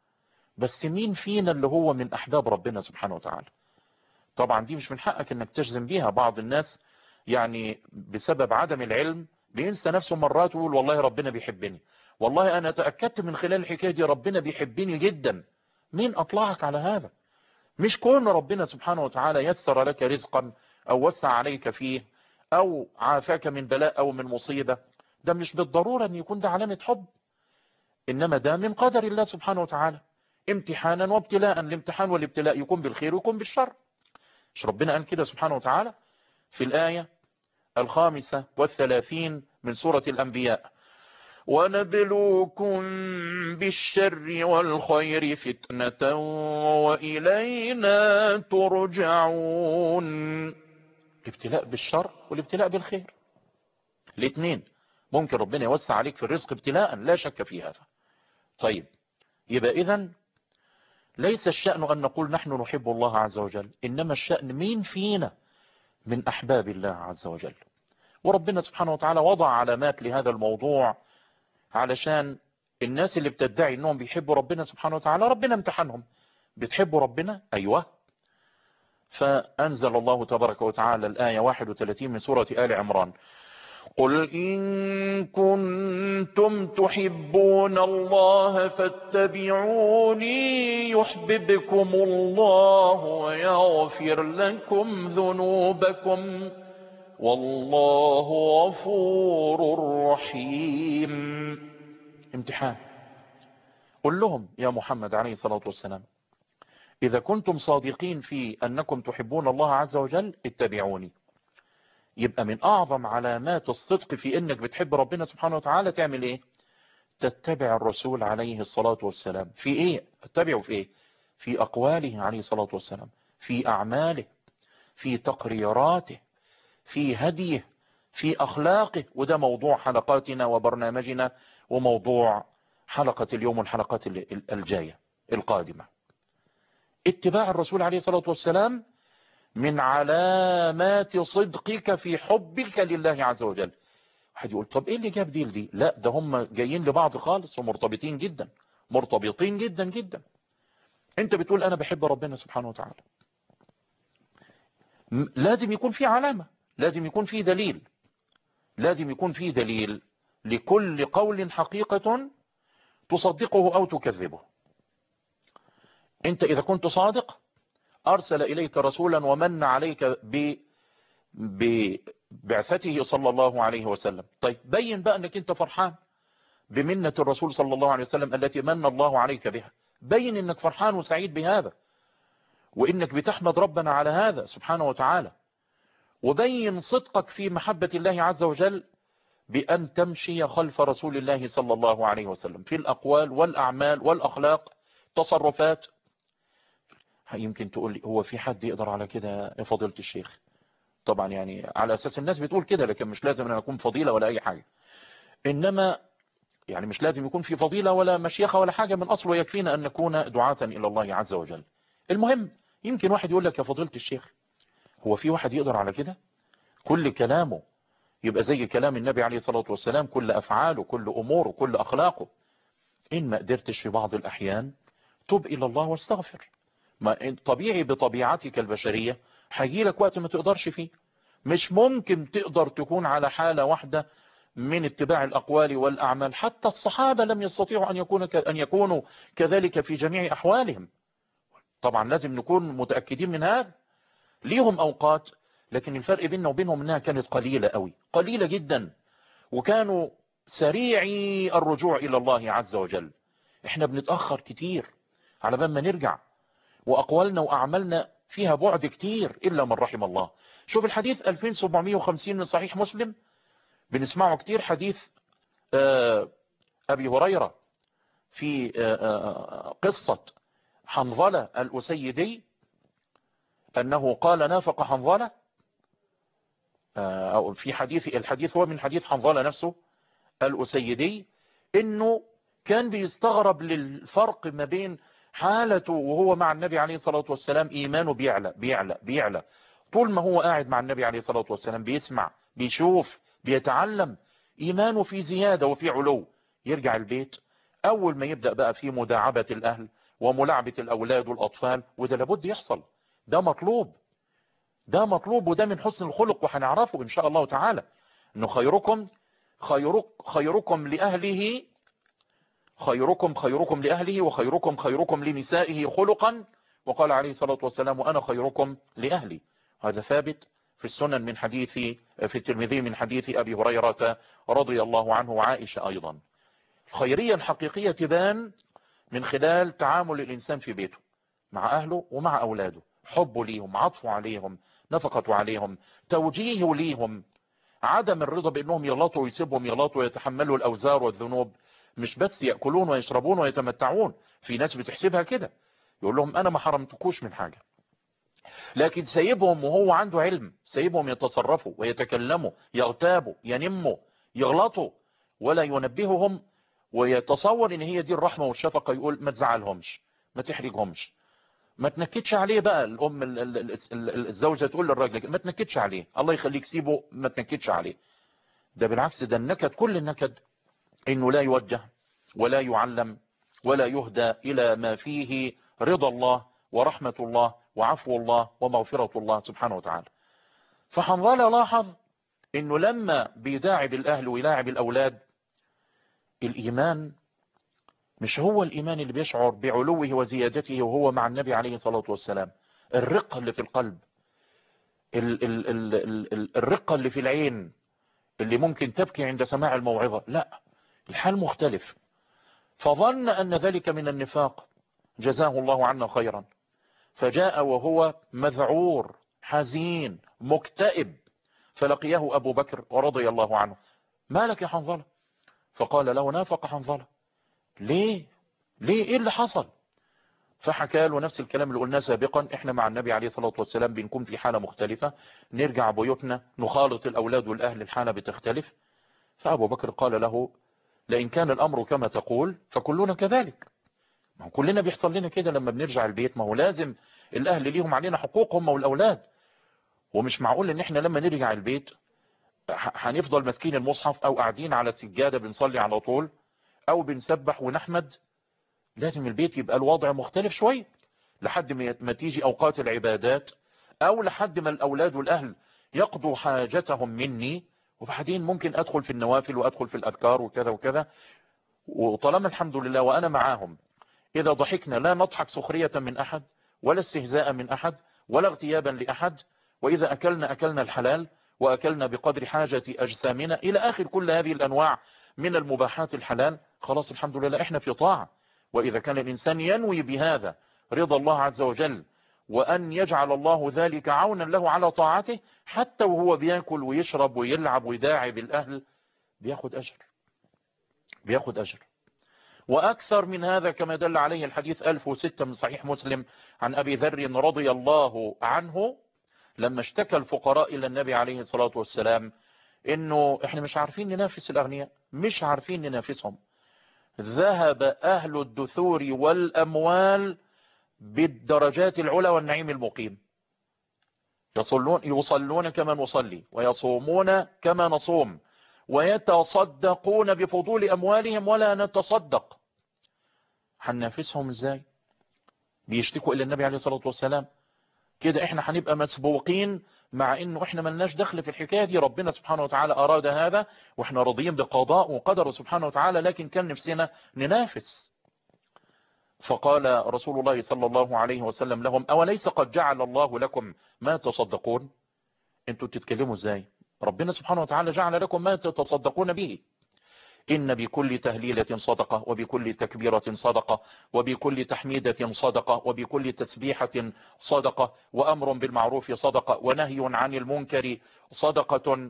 بس مين فينا اللي هو من أحباب ربنا سبحانه وتعالى طبعا دي مش من حقك انك تجزم بيها بعض الناس يعني بسبب عدم العلم بينسى نفسه مرات ويقول والله ربنا بيحبني والله انا تأكدت من خلال الحكاية دي ربنا بيحبني جدا مين اطلعك على هذا مش كون ربنا سبحانه وتعالى يسر لك رزقا او وسع عليك فيه او عافاك من بلاء او من مصيبة ده مش بالضرورة ان يكون ده علامة حب انما ده من قدر الله سبحانه وتعالى امتحانا وابتلاء الامتحان والابتلاء يكون بالخير ويكون بالشر مش ربنا قال كده سبحانه وتعالى في الآية الخامسة والثلاثين من سورة الأنبياء ونبلوكم بالشر والخير فتنة وإلينا ترجعون الابتلاء بالشر والابتلاء بالخير الاثنين ممكن ربنا يوسع عليك في الرزق ابتلاء لا شك في هذا طيب يبقى إذن ليس الشأن أن نقول نحن نحب الله عز وجل إنما الشأن مين فينا من أحباب الله عز وجل وربنا سبحانه وتعالى وضع علامات لهذا الموضوع علشان الناس اللي بتدعي انهم بيحبوا ربنا سبحانه وتعالى ربنا امتحنهم بتحبوا ربنا ايوه فانزل الله تبارك وتعالى الآية 31 من سورة آل عمران قل إن كنتم تحبون الله فاتبعوني يحببكم الله ويغفر لكم ذنوبكم والله غفور رحيم امتحان قل لهم يا محمد عليه الصلاة والسلام إذا كنتم صادقين في أنكم تحبون الله عز وجل اتبعوني يبقى من أعظم علامات الصدق في أنك بتحب ربنا سبحانه وتعالى تعمل إيه تتبع الرسول عليه الصلاة والسلام في إيه تتبعه في إيه في أقواله عليه الصلاة والسلام في أعماله في تقريراته في هديه في أخلاقه وده موضوع حلقاتنا وبرنامجنا وموضوع حلقة اليوم والحلقات الجاية القادمة اتباع الرسول عليه الصلاة والسلام من علامات صدقك في حبك لله عز وجل واحد يقول طب ايه اللي جاب دي لدي لا ده هم جايين لبعض خالص ومرتبطين جدا مرتبطين جدا جدا انت بتقول انا بحب ربنا سبحانه وتعالى لازم يكون في علامة لازم يكون في دليل لازم يكون في دليل لكل قول حقيقة تصدقه او تكذبه انت اذا كنت صادق أرسل إليك رسولا ومن عليك ب... ببعثته صلى الله عليه وسلم طيب بين بقى أنك أنت فرحان بمنة الرسول صلى الله عليه وسلم التي من الله عليك بها بين أنك فرحان وسعيد بهذا وإنك بتحمد ربنا على هذا سبحانه وتعالى وبين صدقك في محبة الله عز وجل بأن تمشي خلف رسول الله صلى الله عليه وسلم في الأقوال والأعمال والأخلاق تصرفات يمكن تقول لي هو في حد يقدر على كده يا فضيلة الشيخ طبعا يعني على أساس الناس بتقول كده لكن مش لازم أن أكون فضيلة ولا أي حاجة إنما يعني مش لازم يكون في فضيلة ولا مشيخة ولا حاجة من أصله يكفينا أن نكون دعاة إلى الله عز وجل المهم يمكن واحد يقول لك يا فضيلة الشيخ هو في واحد يقدر على كده كل كلامه يبقى زي كلام النبي عليه الصلاة والسلام كل أفعاله كل أموره كل أخلاقه إن ما قدرتش في بعض الأحيان تب إلى الله واستغفر ما طبيعي بطبيعتك البشرية هيجي لك وقت ما تقدرش فيه مش ممكن تقدر تكون على حالة واحدة من اتباع الأقوال والأعمال حتى الصحابة لم يستطيعوا أن, يكون أن يكونوا كذلك في جميع أحوالهم طبعا لازم نكون متأكدين من هذا ليهم أوقات لكن الفرق بيننا وبينهم انها كانت قليلة قوي قليلة جدا وكانوا سريعي الرجوع الى الله عز وجل احنا بنتأخر كتير على بال ما نرجع واقوالنا واعمالنا فيها بعد كتير الا من رحم الله شوف الحديث 2750 من صحيح مسلم بنسمعه كتير حديث ابي هريرة في قصة حنظلة الأسيدي أنه قال نافق حنظلة أو في حديث الحديث هو من حديث حنظلة نفسه الأسيدي إنه كان بيستغرب للفرق ما بين حالته وهو مع النبي عليه الصلاة والسلام إيمانه بيعلى بيعلى بيعلى طول ما هو قاعد مع النبي عليه الصلاة والسلام بيسمع بيشوف بيتعلم إيمانه في زيادة وفي علو يرجع البيت أول ما يبدأ بقى في مداعبة الأهل وملاعبة الأولاد والأطفال وده لابد يحصل ده مطلوب ده مطلوب وده من حسن الخلق وهنعرفه إن شاء الله تعالى أنه خيركم خيرك خيركم لأهله خيركم خيركم لأهله وخيركم خيركم لنسائه خلقا وقال عليه الصلاة والسلام وأنا خيركم لأهلي هذا ثابت في السنن من حديث في الترمذي من حديث أبي هريرة رضي الله عنه وعائشة أيضا الخيرية الحقيقية تبان من خلال تعامل الإنسان في بيته مع أهله ومع أولاده حبه ليهم عطفه عليهم نفقته عليهم توجيهه ليهم عدم الرضا بأنهم يغلطوا ويسيبهم يغلطوا ويتحملوا الأوزار والذنوب مش بس يأكلون ويشربون ويتمتعون في ناس بتحسبها كده يقول لهم أنا ما حرمتكوش من حاجة لكن سيبهم وهو عنده علم سيبهم يتصرفوا ويتكلموا يغتابوا ينموا يغلطوا ولا ينبههم ويتصور ان هي دي الرحمة والشفقة يقول ما تزعلهمش ما تحرجهمش ما تنكدش عليه بقى الام الزوجة تقول للراجل ما تنكدش عليه الله يخليك سيبه ما تنكدش عليه ده بالعكس ده النكد كل النكد انه لا يوجه ولا يعلم ولا يهدى الى ما فيه رضا الله ورحمة الله وعفو الله ومغفرة الله سبحانه وتعالى فحنظلة لاحظ انه لما بيداعب الاهل ويلاعب الاولاد الايمان مش هو الإيمان اللي بيشعر بعلوه وزيادته وهو مع النبي عليه الصلاة والسلام الرقة اللي في القلب ال ال ال ال ال الرقة اللي في العين اللي ممكن تبكي عند سماع الموعظة لا الحال مختلف فظن أن ذلك من النفاق جزاه الله عنا خيرا فجاء وهو مذعور حزين مكتئب فلقيه أبو بكر ورضي الله عنه ما لك يا حنظلة فقال له نافق حنظلة ليه ليه ايه اللي حصل فحكى له نفس الكلام اللي قلناه سابقا احنا مع النبي عليه الصلاة والسلام بنكون في حالة مختلفة نرجع بيوتنا نخالط الاولاد والاهل الحالة بتختلف فابو بكر قال له لان كان الامر كما تقول فكلنا كذلك ما هو كلنا بيحصل لنا كده لما بنرجع البيت ما هو لازم الاهل ليهم علينا حقوق هم والاولاد ومش معقول ان احنا لما نرجع البيت هنفضل ماسكين المصحف او قاعدين على السجادة بنصلي على طول او بنسبح ونحمد لازم البيت يبقى الوضع مختلف شوية لحد ما تيجي اوقات العبادات او لحد ما الاولاد والاهل يقضوا حاجتهم مني وبعدين ممكن ادخل في النوافل وادخل في الاذكار وكذا وكذا وطالما الحمد لله وانا معاهم اذا ضحكنا لا نضحك سخرية من احد ولا استهزاء من احد ولا اغتيابا لاحد واذا اكلنا اكلنا الحلال واكلنا بقدر حاجة اجسامنا الى اخر كل هذه الانواع من المباحات الحلال خلاص الحمد لله احنا في طاعة واذا كان الانسان ينوي بهذا رضا الله عز وجل وأن يجعل الله ذلك عونا له على طاعته حتى وهو بياكل ويشرب ويلعب ويداعي بالأهل بياخد أجر بياخد أجر وأكثر من هذا كما دل عليه الحديث 1006 من صحيح مسلم عن أبي ذر رضي الله عنه لما اشتكى الفقراء إلى النبي عليه الصلاة والسلام إنه إحنا مش عارفين ننافس الأغنياء مش عارفين ننافسهم ذهب أهل الدثور والأموال بالدرجات العلى والنعيم المقيم يصلون, يصلون كما نصلي ويصومون كما نصوم ويتصدقون بفضول أموالهم ولا نتصدق هننافسهم ازاي بيشتكوا إلى النبي عليه الصلاة والسلام كده احنا هنبقى مسبوقين مع انه احنا ملناش دخل في الحكاية دي ربنا سبحانه وتعالى اراد هذا واحنا راضيين بقضاء وقدر سبحانه وتعالى لكن كان نفسنا ننافس فقال رسول الله صلى الله عليه وسلم لهم أوليس قد جعل الله لكم ما تصدقون انتوا تتكلموا ازاي ربنا سبحانه وتعالى جعل لكم ما تتصدقون به إن بكل تهليلة صدقة وبكل تكبيرة صدقة وبكل تحميدة صدقة وبكل تسبيحة صدقة وأمر بالمعروف صدقة ونهي عن المنكر صدقة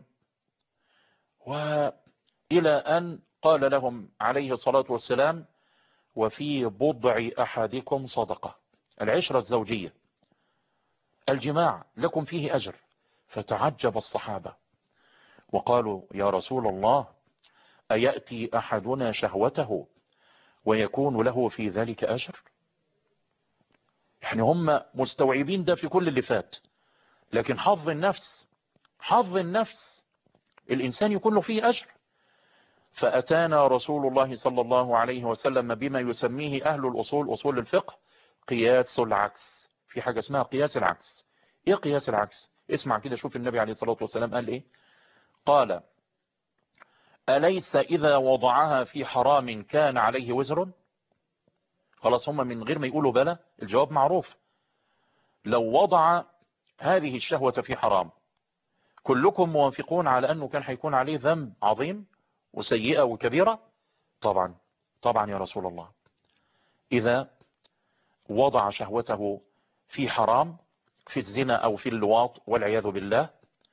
وإلى أن قال لهم عليه الصلاة والسلام وفي بضع أحدكم صدقة العشرة الزوجية الجماع لكم فيه أجر فتعجب الصحابة وقالوا يا رسول الله أيأتي أحدنا شهوته ويكون له في ذلك أجر يعني هم مستوعبين ده في كل اللي فات لكن حظ النفس حظ النفس الإنسان يكون له فيه أجر فأتانا رسول الله صلى الله عليه وسلم بما يسميه أهل الأصول أصول الفقه قياس العكس في حاجة اسمها قياس العكس إيه قياس العكس اسمع كده شوف النبي عليه الصلاة والسلام قال إيه قال أليس إذا وضعها في حرام كان عليه وزر خلاص هم من غير ما يقولوا بلى الجواب معروف لو وضع هذه الشهوة في حرام كلكم موافقون على أنه كان هيكون عليه ذنب عظيم وسيئة وكبيرة طبعا طبعا يا رسول الله إذا وضع شهوته في حرام في الزنا أو في اللواط والعياذ بالله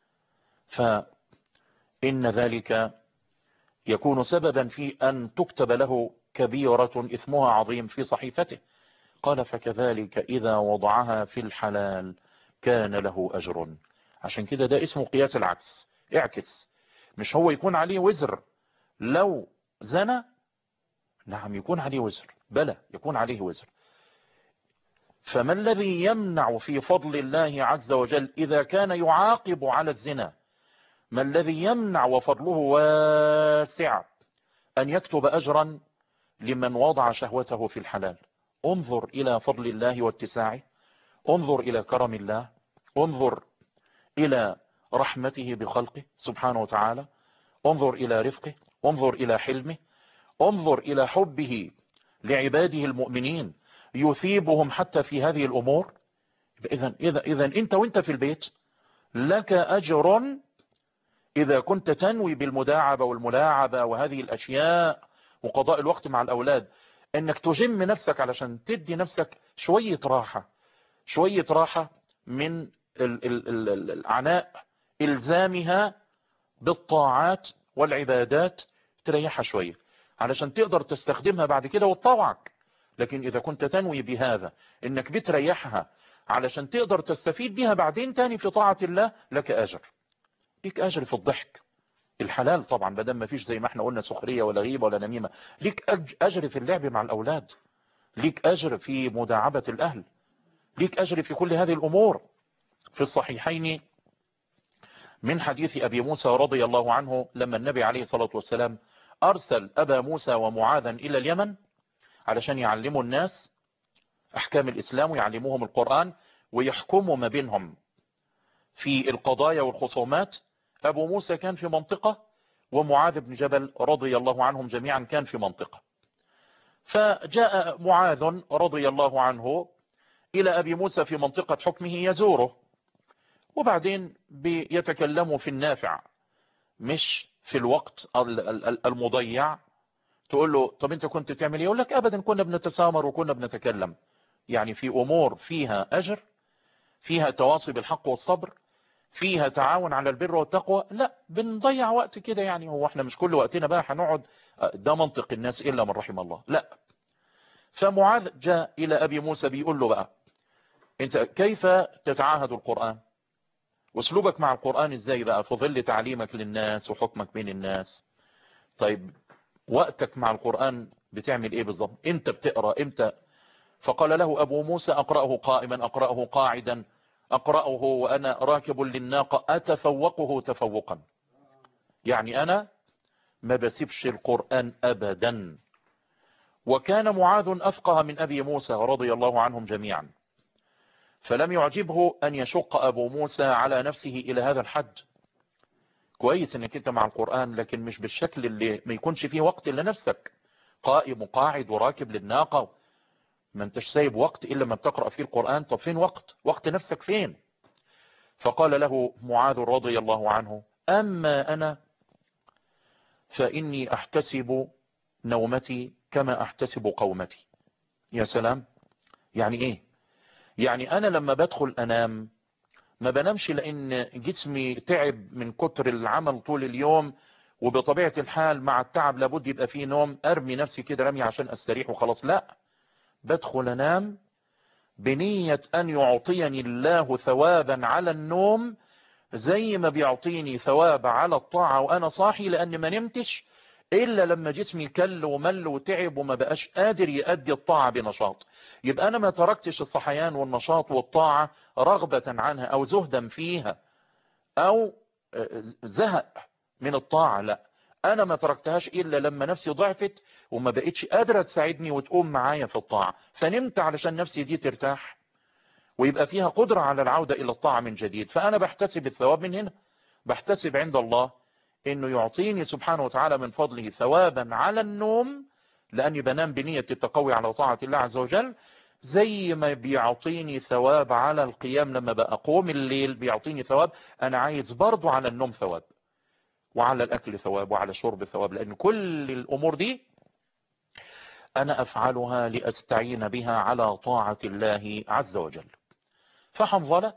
فإن ذلك يكون سببا في أن تكتب له كبيرة إثمها عظيم في صحيفته قال فكذلك إذا وضعها في الحلال كان له أجر عشان كده ده اسمه قياس العكس اعكس مش هو يكون عليه وزر لو زنى نعم يكون عليه وزر بلى يكون عليه وزر فما الذي يمنع في فضل الله عز وجل إذا كان يعاقب على الزنا ما الذي يمنع وفضله واسع أن يكتب أجرا لمن وضع شهوته في الحلال انظر إلى فضل الله واتساعه انظر إلى كرم الله انظر إلى رحمته بخلقه سبحانه وتعالى انظر إلى رفقه انظر إلى حلمه انظر إلى حبه لعباده المؤمنين يثيبهم حتى في هذه الأمور إذا إذا إذا أنت وأنت في البيت لك أجر إذا كنت تنوي بالمداعبة والملاعبة وهذه الأشياء وقضاء الوقت مع الأولاد أنك تجم نفسك علشان تدي نفسك شوية راحة شوية راحة من العناء إلزامها بالطاعات والعبادات تريحها شوية علشان تقدر تستخدمها بعد كده وتطوعك لكن إذا كنت تنوي بهذا إنك بتريحها علشان تقدر تستفيد بها بعدين تاني في طاعة الله لك أجر ليك أجر في الضحك الحلال طبعا بدل ما فيش زي ما احنا قلنا سخرية ولا غيبة ولا نميمة ليك أجر في اللعب مع الأولاد ليك أجر في مداعبة الأهل ليك أجر في كل هذه الأمور في الصحيحين من حديث أبي موسى رضي الله عنه لما النبي عليه الصلاة والسلام أرسل أبا موسى ومعاذا إلى اليمن علشان يعلموا الناس أحكام الإسلام ويعلموهم القرآن ويحكموا ما بينهم في القضايا والخصومات أبو موسى كان في منطقة ومعاذ بن جبل رضي الله عنهم جميعا كان في منطقة فجاء معاذ رضي الله عنه إلى أبي موسى في منطقة حكمه يزوره وبعدين بيتكلموا في النافع مش في الوقت المضيع تقول له طب انت كنت تعمل ايه يقول لك ابدا كنا بنتسامر وكنا بنتكلم يعني في امور فيها اجر فيها تواصي بالحق والصبر فيها تعاون على البر والتقوى لا بنضيع وقت كده يعني هو احنا مش كل وقتنا بقى هنقعد ده منطق الناس إلا من رحم الله لا فمعاذ جاء إلى أبي موسى بيقول له بقى انت كيف تتعاهد القرآن واسلوبك مع القرآن ازاي بقى في ظل تعليمك للناس وحكمك بين الناس طيب وقتك مع القرآن بتعمل ايه بالظبط انت بتقرأ امتى فقال له ابو موسى اقرأه قائما اقرأه قاعدا اقرأه وانا راكب للناقة اتفوقه تفوقا يعني انا ما بسيبش القرآن ابدا وكان معاذ افقه من ابي موسى رضي الله عنهم جميعا فلم يعجبه ان يشق ابو موسى على نفسه الى هذا الحد كويس انك انت مع القرآن لكن مش بالشكل اللي ما يكونش فيه وقت لنفسك قائم وقاعد وراكب للناقة ما انتش سايب وقت الا ما بتقرأ فيه القرآن طب فين وقت وقت نفسك فين فقال له معاذ رضي الله عنه اما انا فاني احتسب نومتي كما احتسب قومتي يا سلام يعني ايه يعني انا لما بدخل انام ما بنامش لان جسمي تعب من كتر العمل طول اليوم وبطبيعة الحال مع التعب لابد يبقى فيه نوم ارمي نفسي كده رمي عشان استريح وخلاص لا بدخل انام بنية ان يعطيني الله ثوابا على النوم زي ما بيعطيني ثواب على الطاعة وانا صاحي لان ما نمتش الا لما جسمي كل ومل وتعب وما بقاش قادر يؤدي الطاعة بنشاط يبقى انا ما تركتش الصحيان والنشاط والطاعة رغبة عنها او زهدا فيها او زهق من الطاعة لا انا ما تركتهاش الا لما نفسي ضعفت وما بقتش قادرة تساعدني وتقوم معايا في الطاعة فنمت علشان نفسي دي ترتاح ويبقى فيها قدرة على العودة الى الطاعة من جديد فانا بحتسب الثواب من هنا بحتسب عند الله انه يعطيني سبحانه وتعالى من فضله ثوابا على النوم لاني بنام بنية التقوي على طاعة الله عز وجل زي ما بيعطيني ثواب على القيام لما بقوم الليل بيعطيني ثواب انا عايز برضو على النوم ثواب وعلى الاكل ثواب وعلى الشرب ثواب لان كل الامور دي انا افعلها لاستعين بها على طاعة الله عز وجل فحنظلة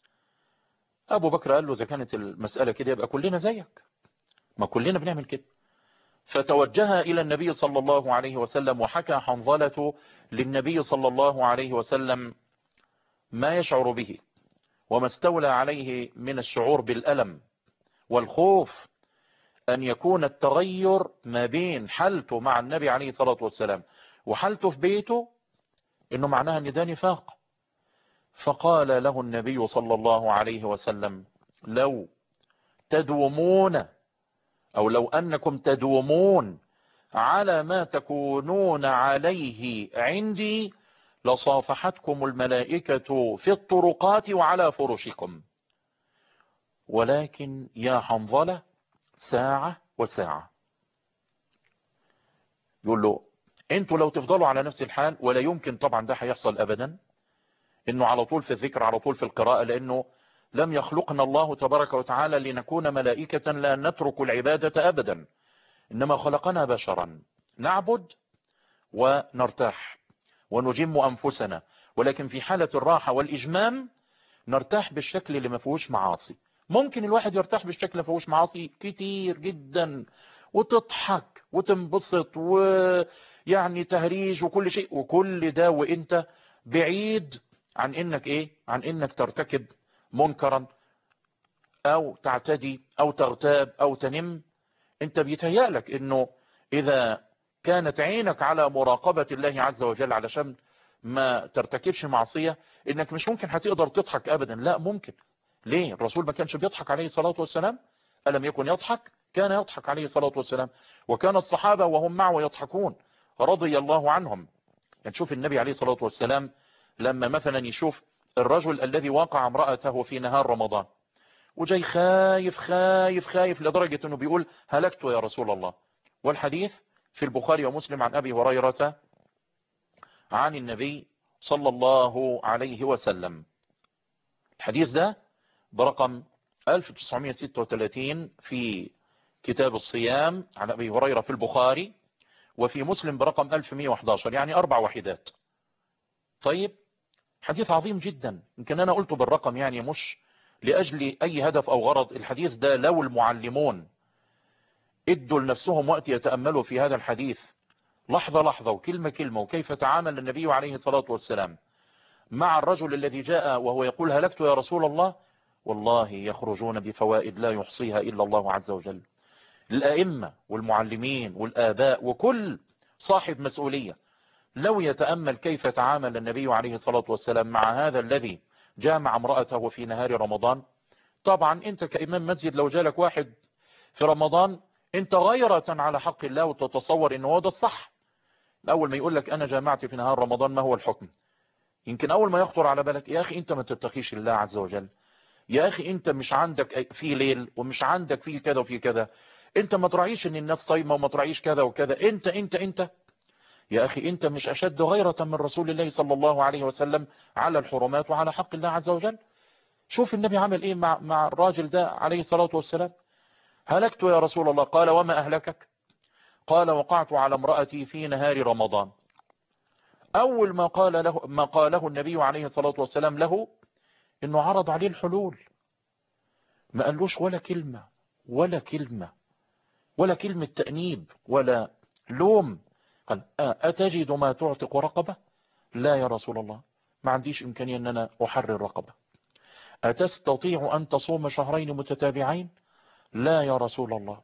ابو بكر قال له اذا كانت المسألة كده يبقى كلنا زيك ما كلنا بنعمل كده فتوجه إلى النبي صلى الله عليه وسلم وحكى حنظلة للنبي صلى الله عليه وسلم ما يشعر به وما استولى عليه من الشعور بالألم والخوف أن يكون التغير ما بين حالته مع النبي عليه الصلاة والسلام وحالته في بيته إنه معناها أن ده نفاق فقال له النبي صلى الله عليه وسلم لو تدومون أو لو أنكم تدومون على ما تكونون عليه عندي لصافحتكم الملائكة في الطرقات وعلى فرشكم ولكن يا حنظلة ساعة وساعة يقول له انتوا لو تفضلوا على نفس الحال ولا يمكن طبعا ده هيحصل ابدا انه على طول في الذكر على طول في القراءة لانه لم يخلقنا الله تبارك وتعالى لنكون ملائكة لا نترك العبادة أبدا إنما خلقنا بشرا نعبد ونرتاح ونجم أنفسنا ولكن في حالة الراحة والإجمام نرتاح بالشكل اللي ما فيهوش معاصي ممكن الواحد يرتاح بالشكل اللي ما فيهوش معاصي كتير جدا وتضحك وتنبسط ويعني تهريج وكل شيء وكل ده وانت بعيد عن انك ايه عن انك ترتكب منكرا او تعتدي او تغتاب او تنم انت بيتهيأ لك انه اذا كانت عينك على مراقبة الله عز وجل علشان ما ترتكبش معصية انك مش ممكن هتقدر تضحك ابدا لا ممكن ليه الرسول ما كانش بيضحك عليه الصلاة والسلام ألم يكن يضحك كان يضحك عليه الصلاة والسلام وكان الصحابة وهم معه يضحكون رضي الله عنهم يعني شوف النبي عليه الصلاة والسلام لما مثلا يشوف الرجل الذي وقع امرأته في نهار رمضان وجاي خايف خايف خايف لدرجة انه بيقول هلكت يا رسول الله والحديث في البخاري ومسلم عن ابي هريرة عن النبي صلى الله عليه وسلم الحديث ده برقم 1936 في كتاب الصيام عن ابي هريرة في البخاري وفي مسلم برقم 1111 يعني اربع وحدات طيب حديث عظيم جدا يمكن أنا قلته بالرقم يعني مش لأجل أي هدف أو غرض الحديث ده لو المعلمون ادوا لنفسهم وقت يتأملوا في هذا الحديث لحظة لحظة وكلمة كلمة وكيف تعامل النبي عليه الصلاة والسلام مع الرجل الذي جاء وهو يقول هلكت يا رسول الله والله يخرجون بفوائد لا يحصيها إلا الله عز وجل الأئمة والمعلمين والآباء وكل صاحب مسؤولية لو يتأمل كيف تعامل النبي عليه الصلاة والسلام مع هذا الذي جامع امرأته في نهار رمضان طبعا انت كإمام مسجد لو جالك واحد في رمضان انت غيرة على حق الله وتتصور ان هو ده الصح اول ما يقول لك انا جامعت في نهار رمضان ما هو الحكم يمكن اول ما يخطر على بالك يا اخي انت ما تتقيش الله عز وجل يا اخي انت مش عندك في ليل ومش عندك في كذا وفي كذا انت ما تراعيش ان الناس صايمه وما تراعيش كذا وكذا انت انت انت يا اخي انت مش اشد غيرة من رسول الله صلى الله عليه وسلم على الحرمات وعلى حق الله عز وجل شوف النبي عمل ايه مع, مع الراجل ده عليه الصلاة والسلام هلكت يا رسول الله قال وما اهلكك قال وقعت على امرأتي في نهار رمضان اول ما قال له ما قاله النبي عليه الصلاة والسلام له انه عرض عليه الحلول ما قالوش ولا كلمة ولا كلمة ولا كلمة تأنيب ولا لوم قال أتجد ما تعتق رقبة لا يا رسول الله ما عنديش إمكانية أن أنا أحرر رقبة أتستطيع أن تصوم شهرين متتابعين لا يا رسول الله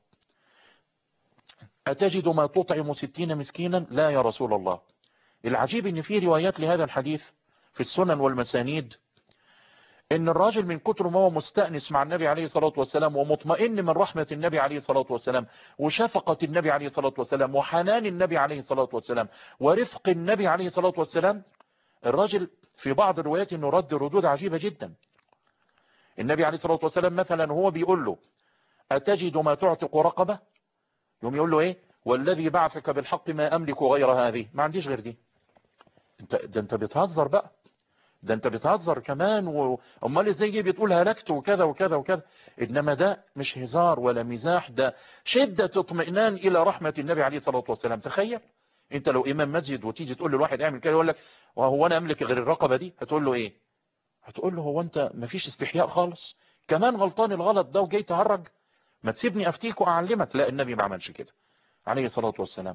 أتجد ما تطعم ستين مسكينا لا يا رسول الله العجيب أن في روايات لهذا الحديث في السنن والمسانيد ان الراجل من كتر ما هو مستأنس مع النبي عليه الصلاة والسلام ومطمئن من رحمة النبي عليه الصلاة والسلام وشفقة النبي عليه الصلاة والسلام وحنان النبي عليه الصلاة والسلام ورفق النبي عليه الصلاة والسلام الراجل في بعض الروايات انه رد ردود عجيبة جدا النبي عليه الصلاة والسلام مثلا هو بيقول له أتجد ما تعتق رقبة يوم يقول له ايه والذي بعثك بالحق ما أملك غير هذه ما عنديش غير دي انت ده انت بتهزر بقى ده انت بتهزر كمان و... امال ازاي جاي بتقول هلكت وكذا وكذا وكذا انما ده مش هزار ولا مزاح ده شدة اطمئنان الى رحمة النبي عليه الصلاة والسلام تخيل انت لو امام مسجد وتيجي تقول لواحد اعمل كده يقول لك وهو انا املك غير الرقبة دي هتقول له ايه هتقول له هو انت مفيش استحياء خالص كمان غلطان الغلط ده وجاي تهرج ما تسيبني افتيك واعلمك لا النبي ما عملش كده عليه الصلاة والسلام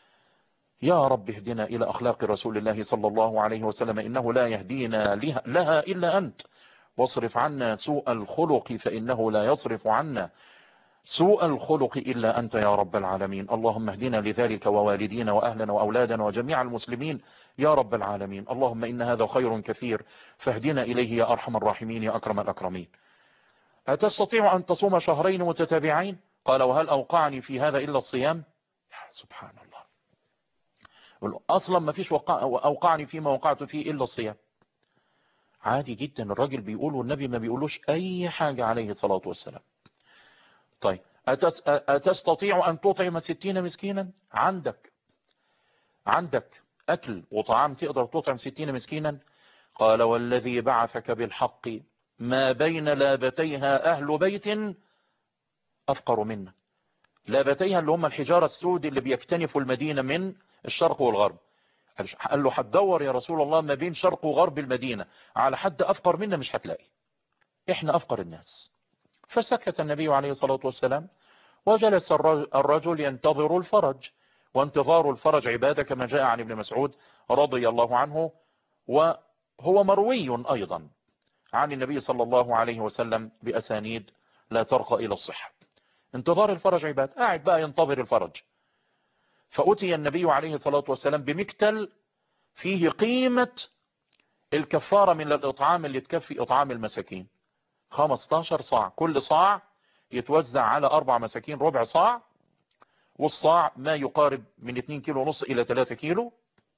يا رب اهدنا إلى أخلاق رسول الله صلى الله عليه وسلم إنه لا يهدينا لها إلا أنت واصرف عنا سوء الخلق فإنه لا يصرف عنا سوء الخلق إلا أنت يا رب العالمين اللهم اهدنا لذلك ووالدينا وأهلنا وأولادنا وجميع المسلمين يا رب العالمين اللهم إن هذا خير كثير فاهدنا إليه يا أرحم الراحمين يا أكرم الأكرمين أتستطيع أن تصوم شهرين متتابعين قال وهل أوقعني في هذا إلا الصيام سبحان الله اصلا ما فيش وقع اوقعني فيما وقعت فيه الا الصيام عادي جدا الراجل بيقول والنبي ما بيقولوش اي حاجة عليه الصلاة والسلام طيب أتستطيع أن تطعم ستين مسكينا عندك عندك أكل وطعام تقدر تطعم ستين مسكينا قال والذي بعثك بالحق ما بين لابتيها أهل بيت أفقر منا لابتيها اللي هم الحجارة السود اللي بيكتنفوا المدينة من الشرق والغرب قال له هتدور يا رسول الله ما بين شرق وغرب المدينة على حد أفقر منا مش هتلاقي احنا أفقر الناس فسكت النبي عليه الصلاة والسلام وجلس الرجل ينتظر الفرج وانتظار الفرج عبادة كما جاء عن ابن مسعود رضي الله عنه وهو مروي أيضا عن النبي صلى الله عليه وسلم بأسانيد لا ترقى إلى الصحة انتظار الفرج عبادة قاعد بقى ينتظر الفرج فأتي النبي عليه الصلاة والسلام بمكتل فيه قيمة الكفارة من الإطعام اللي تكفي إطعام المساكين 15 صاع كل صاع يتوزع على أربع مساكين ربع صاع والصاع ما يقارب من 2 كيلو ونص إلى 3 كيلو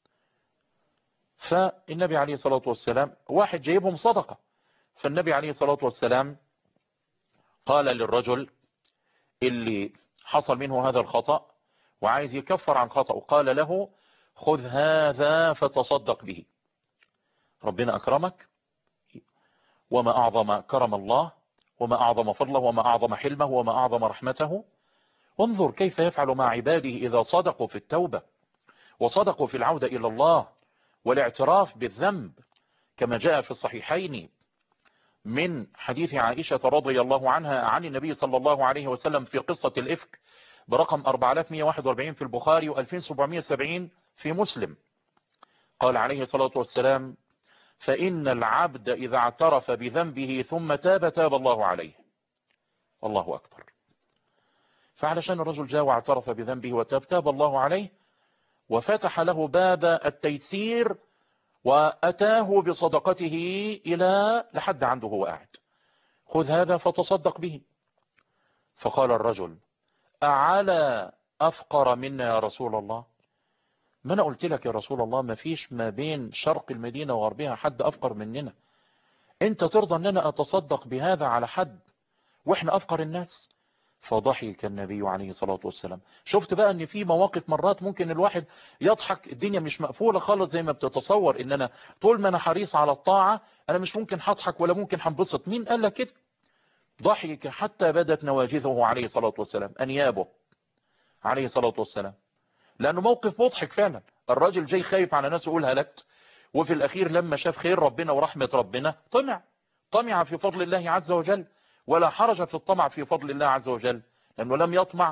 فالنبي عليه الصلاة والسلام واحد جايبهم صدقة فالنبي عليه الصلاة والسلام قال للرجل اللي حصل منه هذا الخطأ وعايز يكفر عن خطأه قال له خذ هذا فتصدق به ربنا أكرمك وما أعظم كرم الله وما أعظم فضله وما أعظم حلمه وما أعظم رحمته انظر كيف يفعل مع عباده إذا صدقوا في التوبة وصدقوا في العودة إلى الله والاعتراف بالذنب كما جاء في الصحيحين من حديث عائشة رضي الله عنها عن النبي صلى الله عليه وسلم في قصة الإفك برقم 4141 في البخاري و2770 في مسلم قال عليه الصلاة والسلام فإن العبد إذا اعترف بذنبه ثم تاب تاب الله عليه الله أكبر فعلشان الرجل جاء واعترف بذنبه وتاب تاب الله عليه وفتح له باب التيسير وأتاه بصدقته إلى لحد عنده هو قاعد خذ هذا فتصدق به فقال الرجل أعلى أفقر منا يا رسول الله ما أنا قلت لك يا رسول الله ما فيش ما بين شرق المدينة وغربها حد أفقر مننا أنت ترضى أن أنا أتصدق بهذا على حد وإحنا أفقر الناس فضحك النبي عليه الصلاة والسلام شفت بقى ان في مواقف مرات ممكن الواحد يضحك الدنيا مش مقفولة خالص زي ما بتتصور ان انا طول ما انا حريص على الطاعة انا مش ممكن هضحك ولا ممكن هنبسط مين قال لك كده ضحك حتى بدت نواجذه عليه الصلاة والسلام انيابه عليه الصلاة والسلام لانه موقف مضحك فعلا الراجل جاي خايف على ناس يقول هلكت وفي الاخير لما شاف خير ربنا ورحمة ربنا طمع طمع في فضل الله عز وجل ولا حرج في الطمع في فضل الله عز وجل لأنه لم يطمع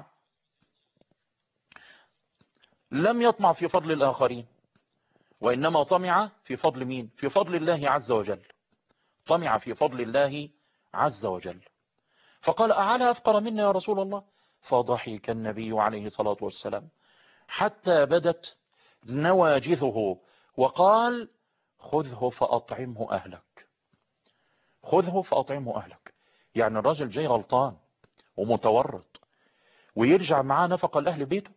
لم يطمع في فضل الآخرين وإنما طمع في فضل مين في فضل الله عز وجل طمع في فضل الله عز وجل فقال أعلى أفقر منا يا رسول الله فضحك النبي عليه الصلاة والسلام حتى بدت نواجذه وقال خذه فأطعمه أهلك خذه فأطعمه أهلك يعني الراجل جاي غلطان ومتورط ويرجع معاه نفقة لأهل بيته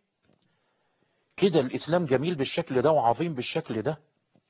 كده الإسلام جميل بالشكل ده وعظيم بالشكل ده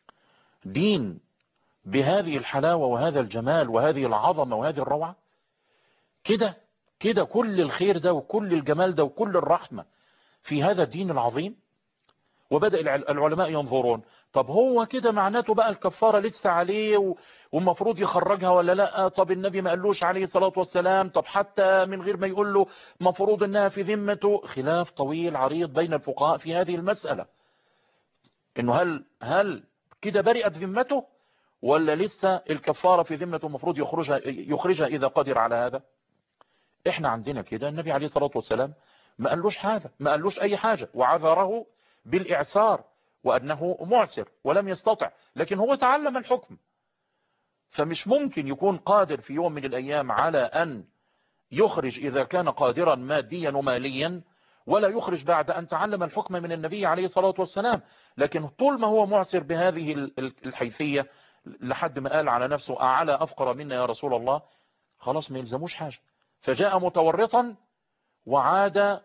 دين بهذه الحلاوة وهذا الجمال وهذه العظمة وهذه الروعة كده كده كل الخير ده وكل الجمال ده وكل الرحمة في هذا الدين العظيم وبدأ العلماء ينظرون طب هو كده معناته بقى الكفارة لسه عليه ومفروض يخرجها ولا لا طب النبي ما قالوش عليه الصلاة والسلام طب حتى من غير ما يقول له مفروض انها في ذمته خلاف طويل عريض بين الفقهاء في هذه المسألة انه هل هل كده برئت ذمته ولا لسه الكفارة في ذمته المفروض يخرجها يخرجها اذا قدر على هذا احنا عندنا كده النبي عليه الصلاة والسلام ما قالوش هذا ما قالوش اي حاجة وعذره بالإعسار وأنه معسر ولم يستطع لكن هو تعلم الحكم فمش ممكن يكون قادر في يوم من الأيام على أن يخرج إذا كان قادرا ماديا وماليا ولا يخرج بعد أن تعلم الحكم من النبي عليه الصلاة والسلام لكن طول ما هو معسر بهذه الحيثية لحد ما قال على نفسه أعلى أفقر منا يا رسول الله خلاص ما يلزموش حاجة فجاء متورطا وعاد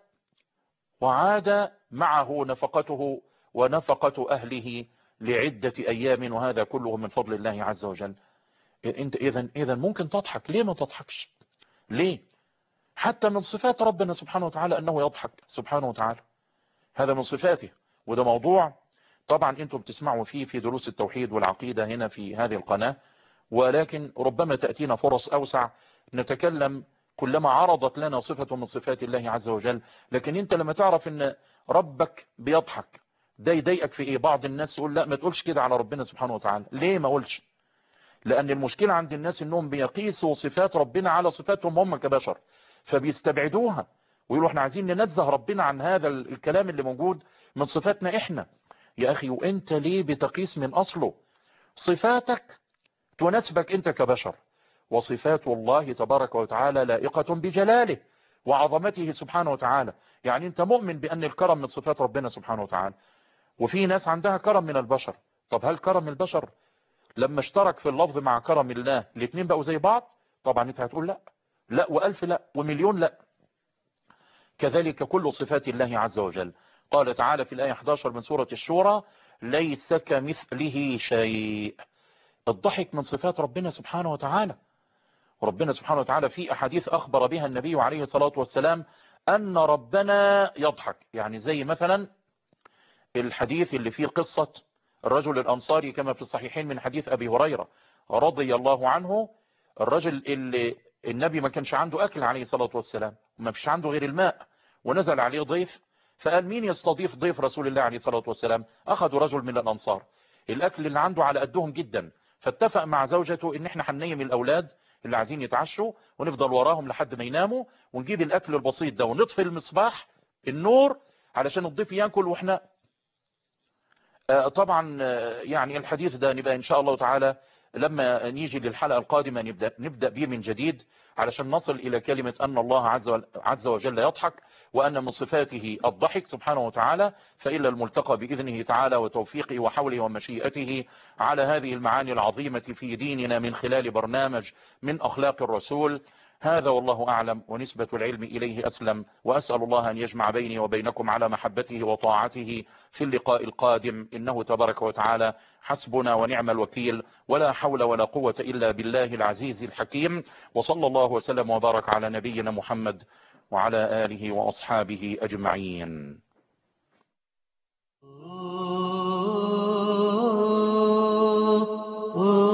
وعاد معه نفقته ونفقة أهله لعدة أيام وهذا كله من فضل الله عز وجل انت اذا اذا ممكن تضحك ليه ما تضحكش ليه حتى من صفات ربنا سبحانه وتعالى انه يضحك سبحانه وتعالى هذا من صفاته وده موضوع طبعا انتم بتسمعوا فيه في دروس التوحيد والعقيدة هنا في هذه القناة ولكن ربما تأتينا فرص اوسع نتكلم كلما عرضت لنا صفة من صفات الله عز وجل لكن انت لما تعرف ان ربك بيضحك ده يضايقك في ايه بعض الناس يقول لا ما تقولش كده على ربنا سبحانه وتعالى ليه ما اقولش لان المشكلة عند الناس انهم بيقيسوا صفات ربنا على صفاتهم هم كبشر فبيستبعدوها ويقولوا احنا عايزين ننزه ربنا عن هذا الكلام اللي موجود من صفاتنا احنا يا اخي وانت ليه بتقيس من اصله صفاتك تناسبك انت كبشر وصفات الله تبارك وتعالى لائقة بجلاله وعظمته سبحانه وتعالى يعني انت مؤمن بان الكرم من صفات ربنا سبحانه وتعالى وفي ناس عندها كرم من البشر طب هل كرم البشر لما اشترك في اللفظ مع كرم الله الاثنين بقوا زي بعض طبعا انت هتقول لا لا والف لا ومليون لا كذلك كل صفات الله عز وجل قال تعالى في الآية 11 من سورة الشورى ليس كمثله شيء الضحك من صفات ربنا سبحانه وتعالى ربنا سبحانه وتعالى في أحاديث أخبر بها النبي عليه الصلاة والسلام أن ربنا يضحك يعني زي مثلا الحديث اللي فيه قصة الرجل الأنصاري كما في الصحيحين من حديث أبي هريرة رضي الله عنه الرجل اللي النبي ما كانش عنده أكل عليه الصلاة والسلام وما فيش عنده غير الماء ونزل عليه ضيف فقال مين يستضيف ضيف رسول الله عليه الصلاة والسلام أخذوا رجل من الأنصار الأكل اللي عنده على قدهم جدا فاتفق مع زوجته ان احنا هننيم الاولاد اللي عايزين يتعشوا ونفضل وراهم لحد ما يناموا ونجيب الاكل البسيط ده ونطفي المصباح النور علشان الضيف ياكل واحنا طبعا يعني الحديث ده نبقى ان شاء الله تعالى لما نيجي للحلقة القادمة نبدأ, نبدأ به من جديد علشان نصل إلى كلمة أن الله عز وجل يضحك وأن من صفاته الضحك سبحانه وتعالى فإلا الملتقى بإذنه تعالى وتوفيقه وحوله ومشيئته على هذه المعاني العظيمة في ديننا من خلال برنامج من أخلاق الرسول هذا والله أعلم ونسبة العلم إليه أسلم وأسأل الله أن يجمع بيني وبينكم على محبته وطاعته في اللقاء القادم إنه تبارك وتعالى حسبنا ونعم الوكيل ولا حول ولا قوة إلا بالله العزيز الحكيم وصلى الله وسلم وبارك على نبينا محمد وعلى آله وأصحابه أجمعين Oh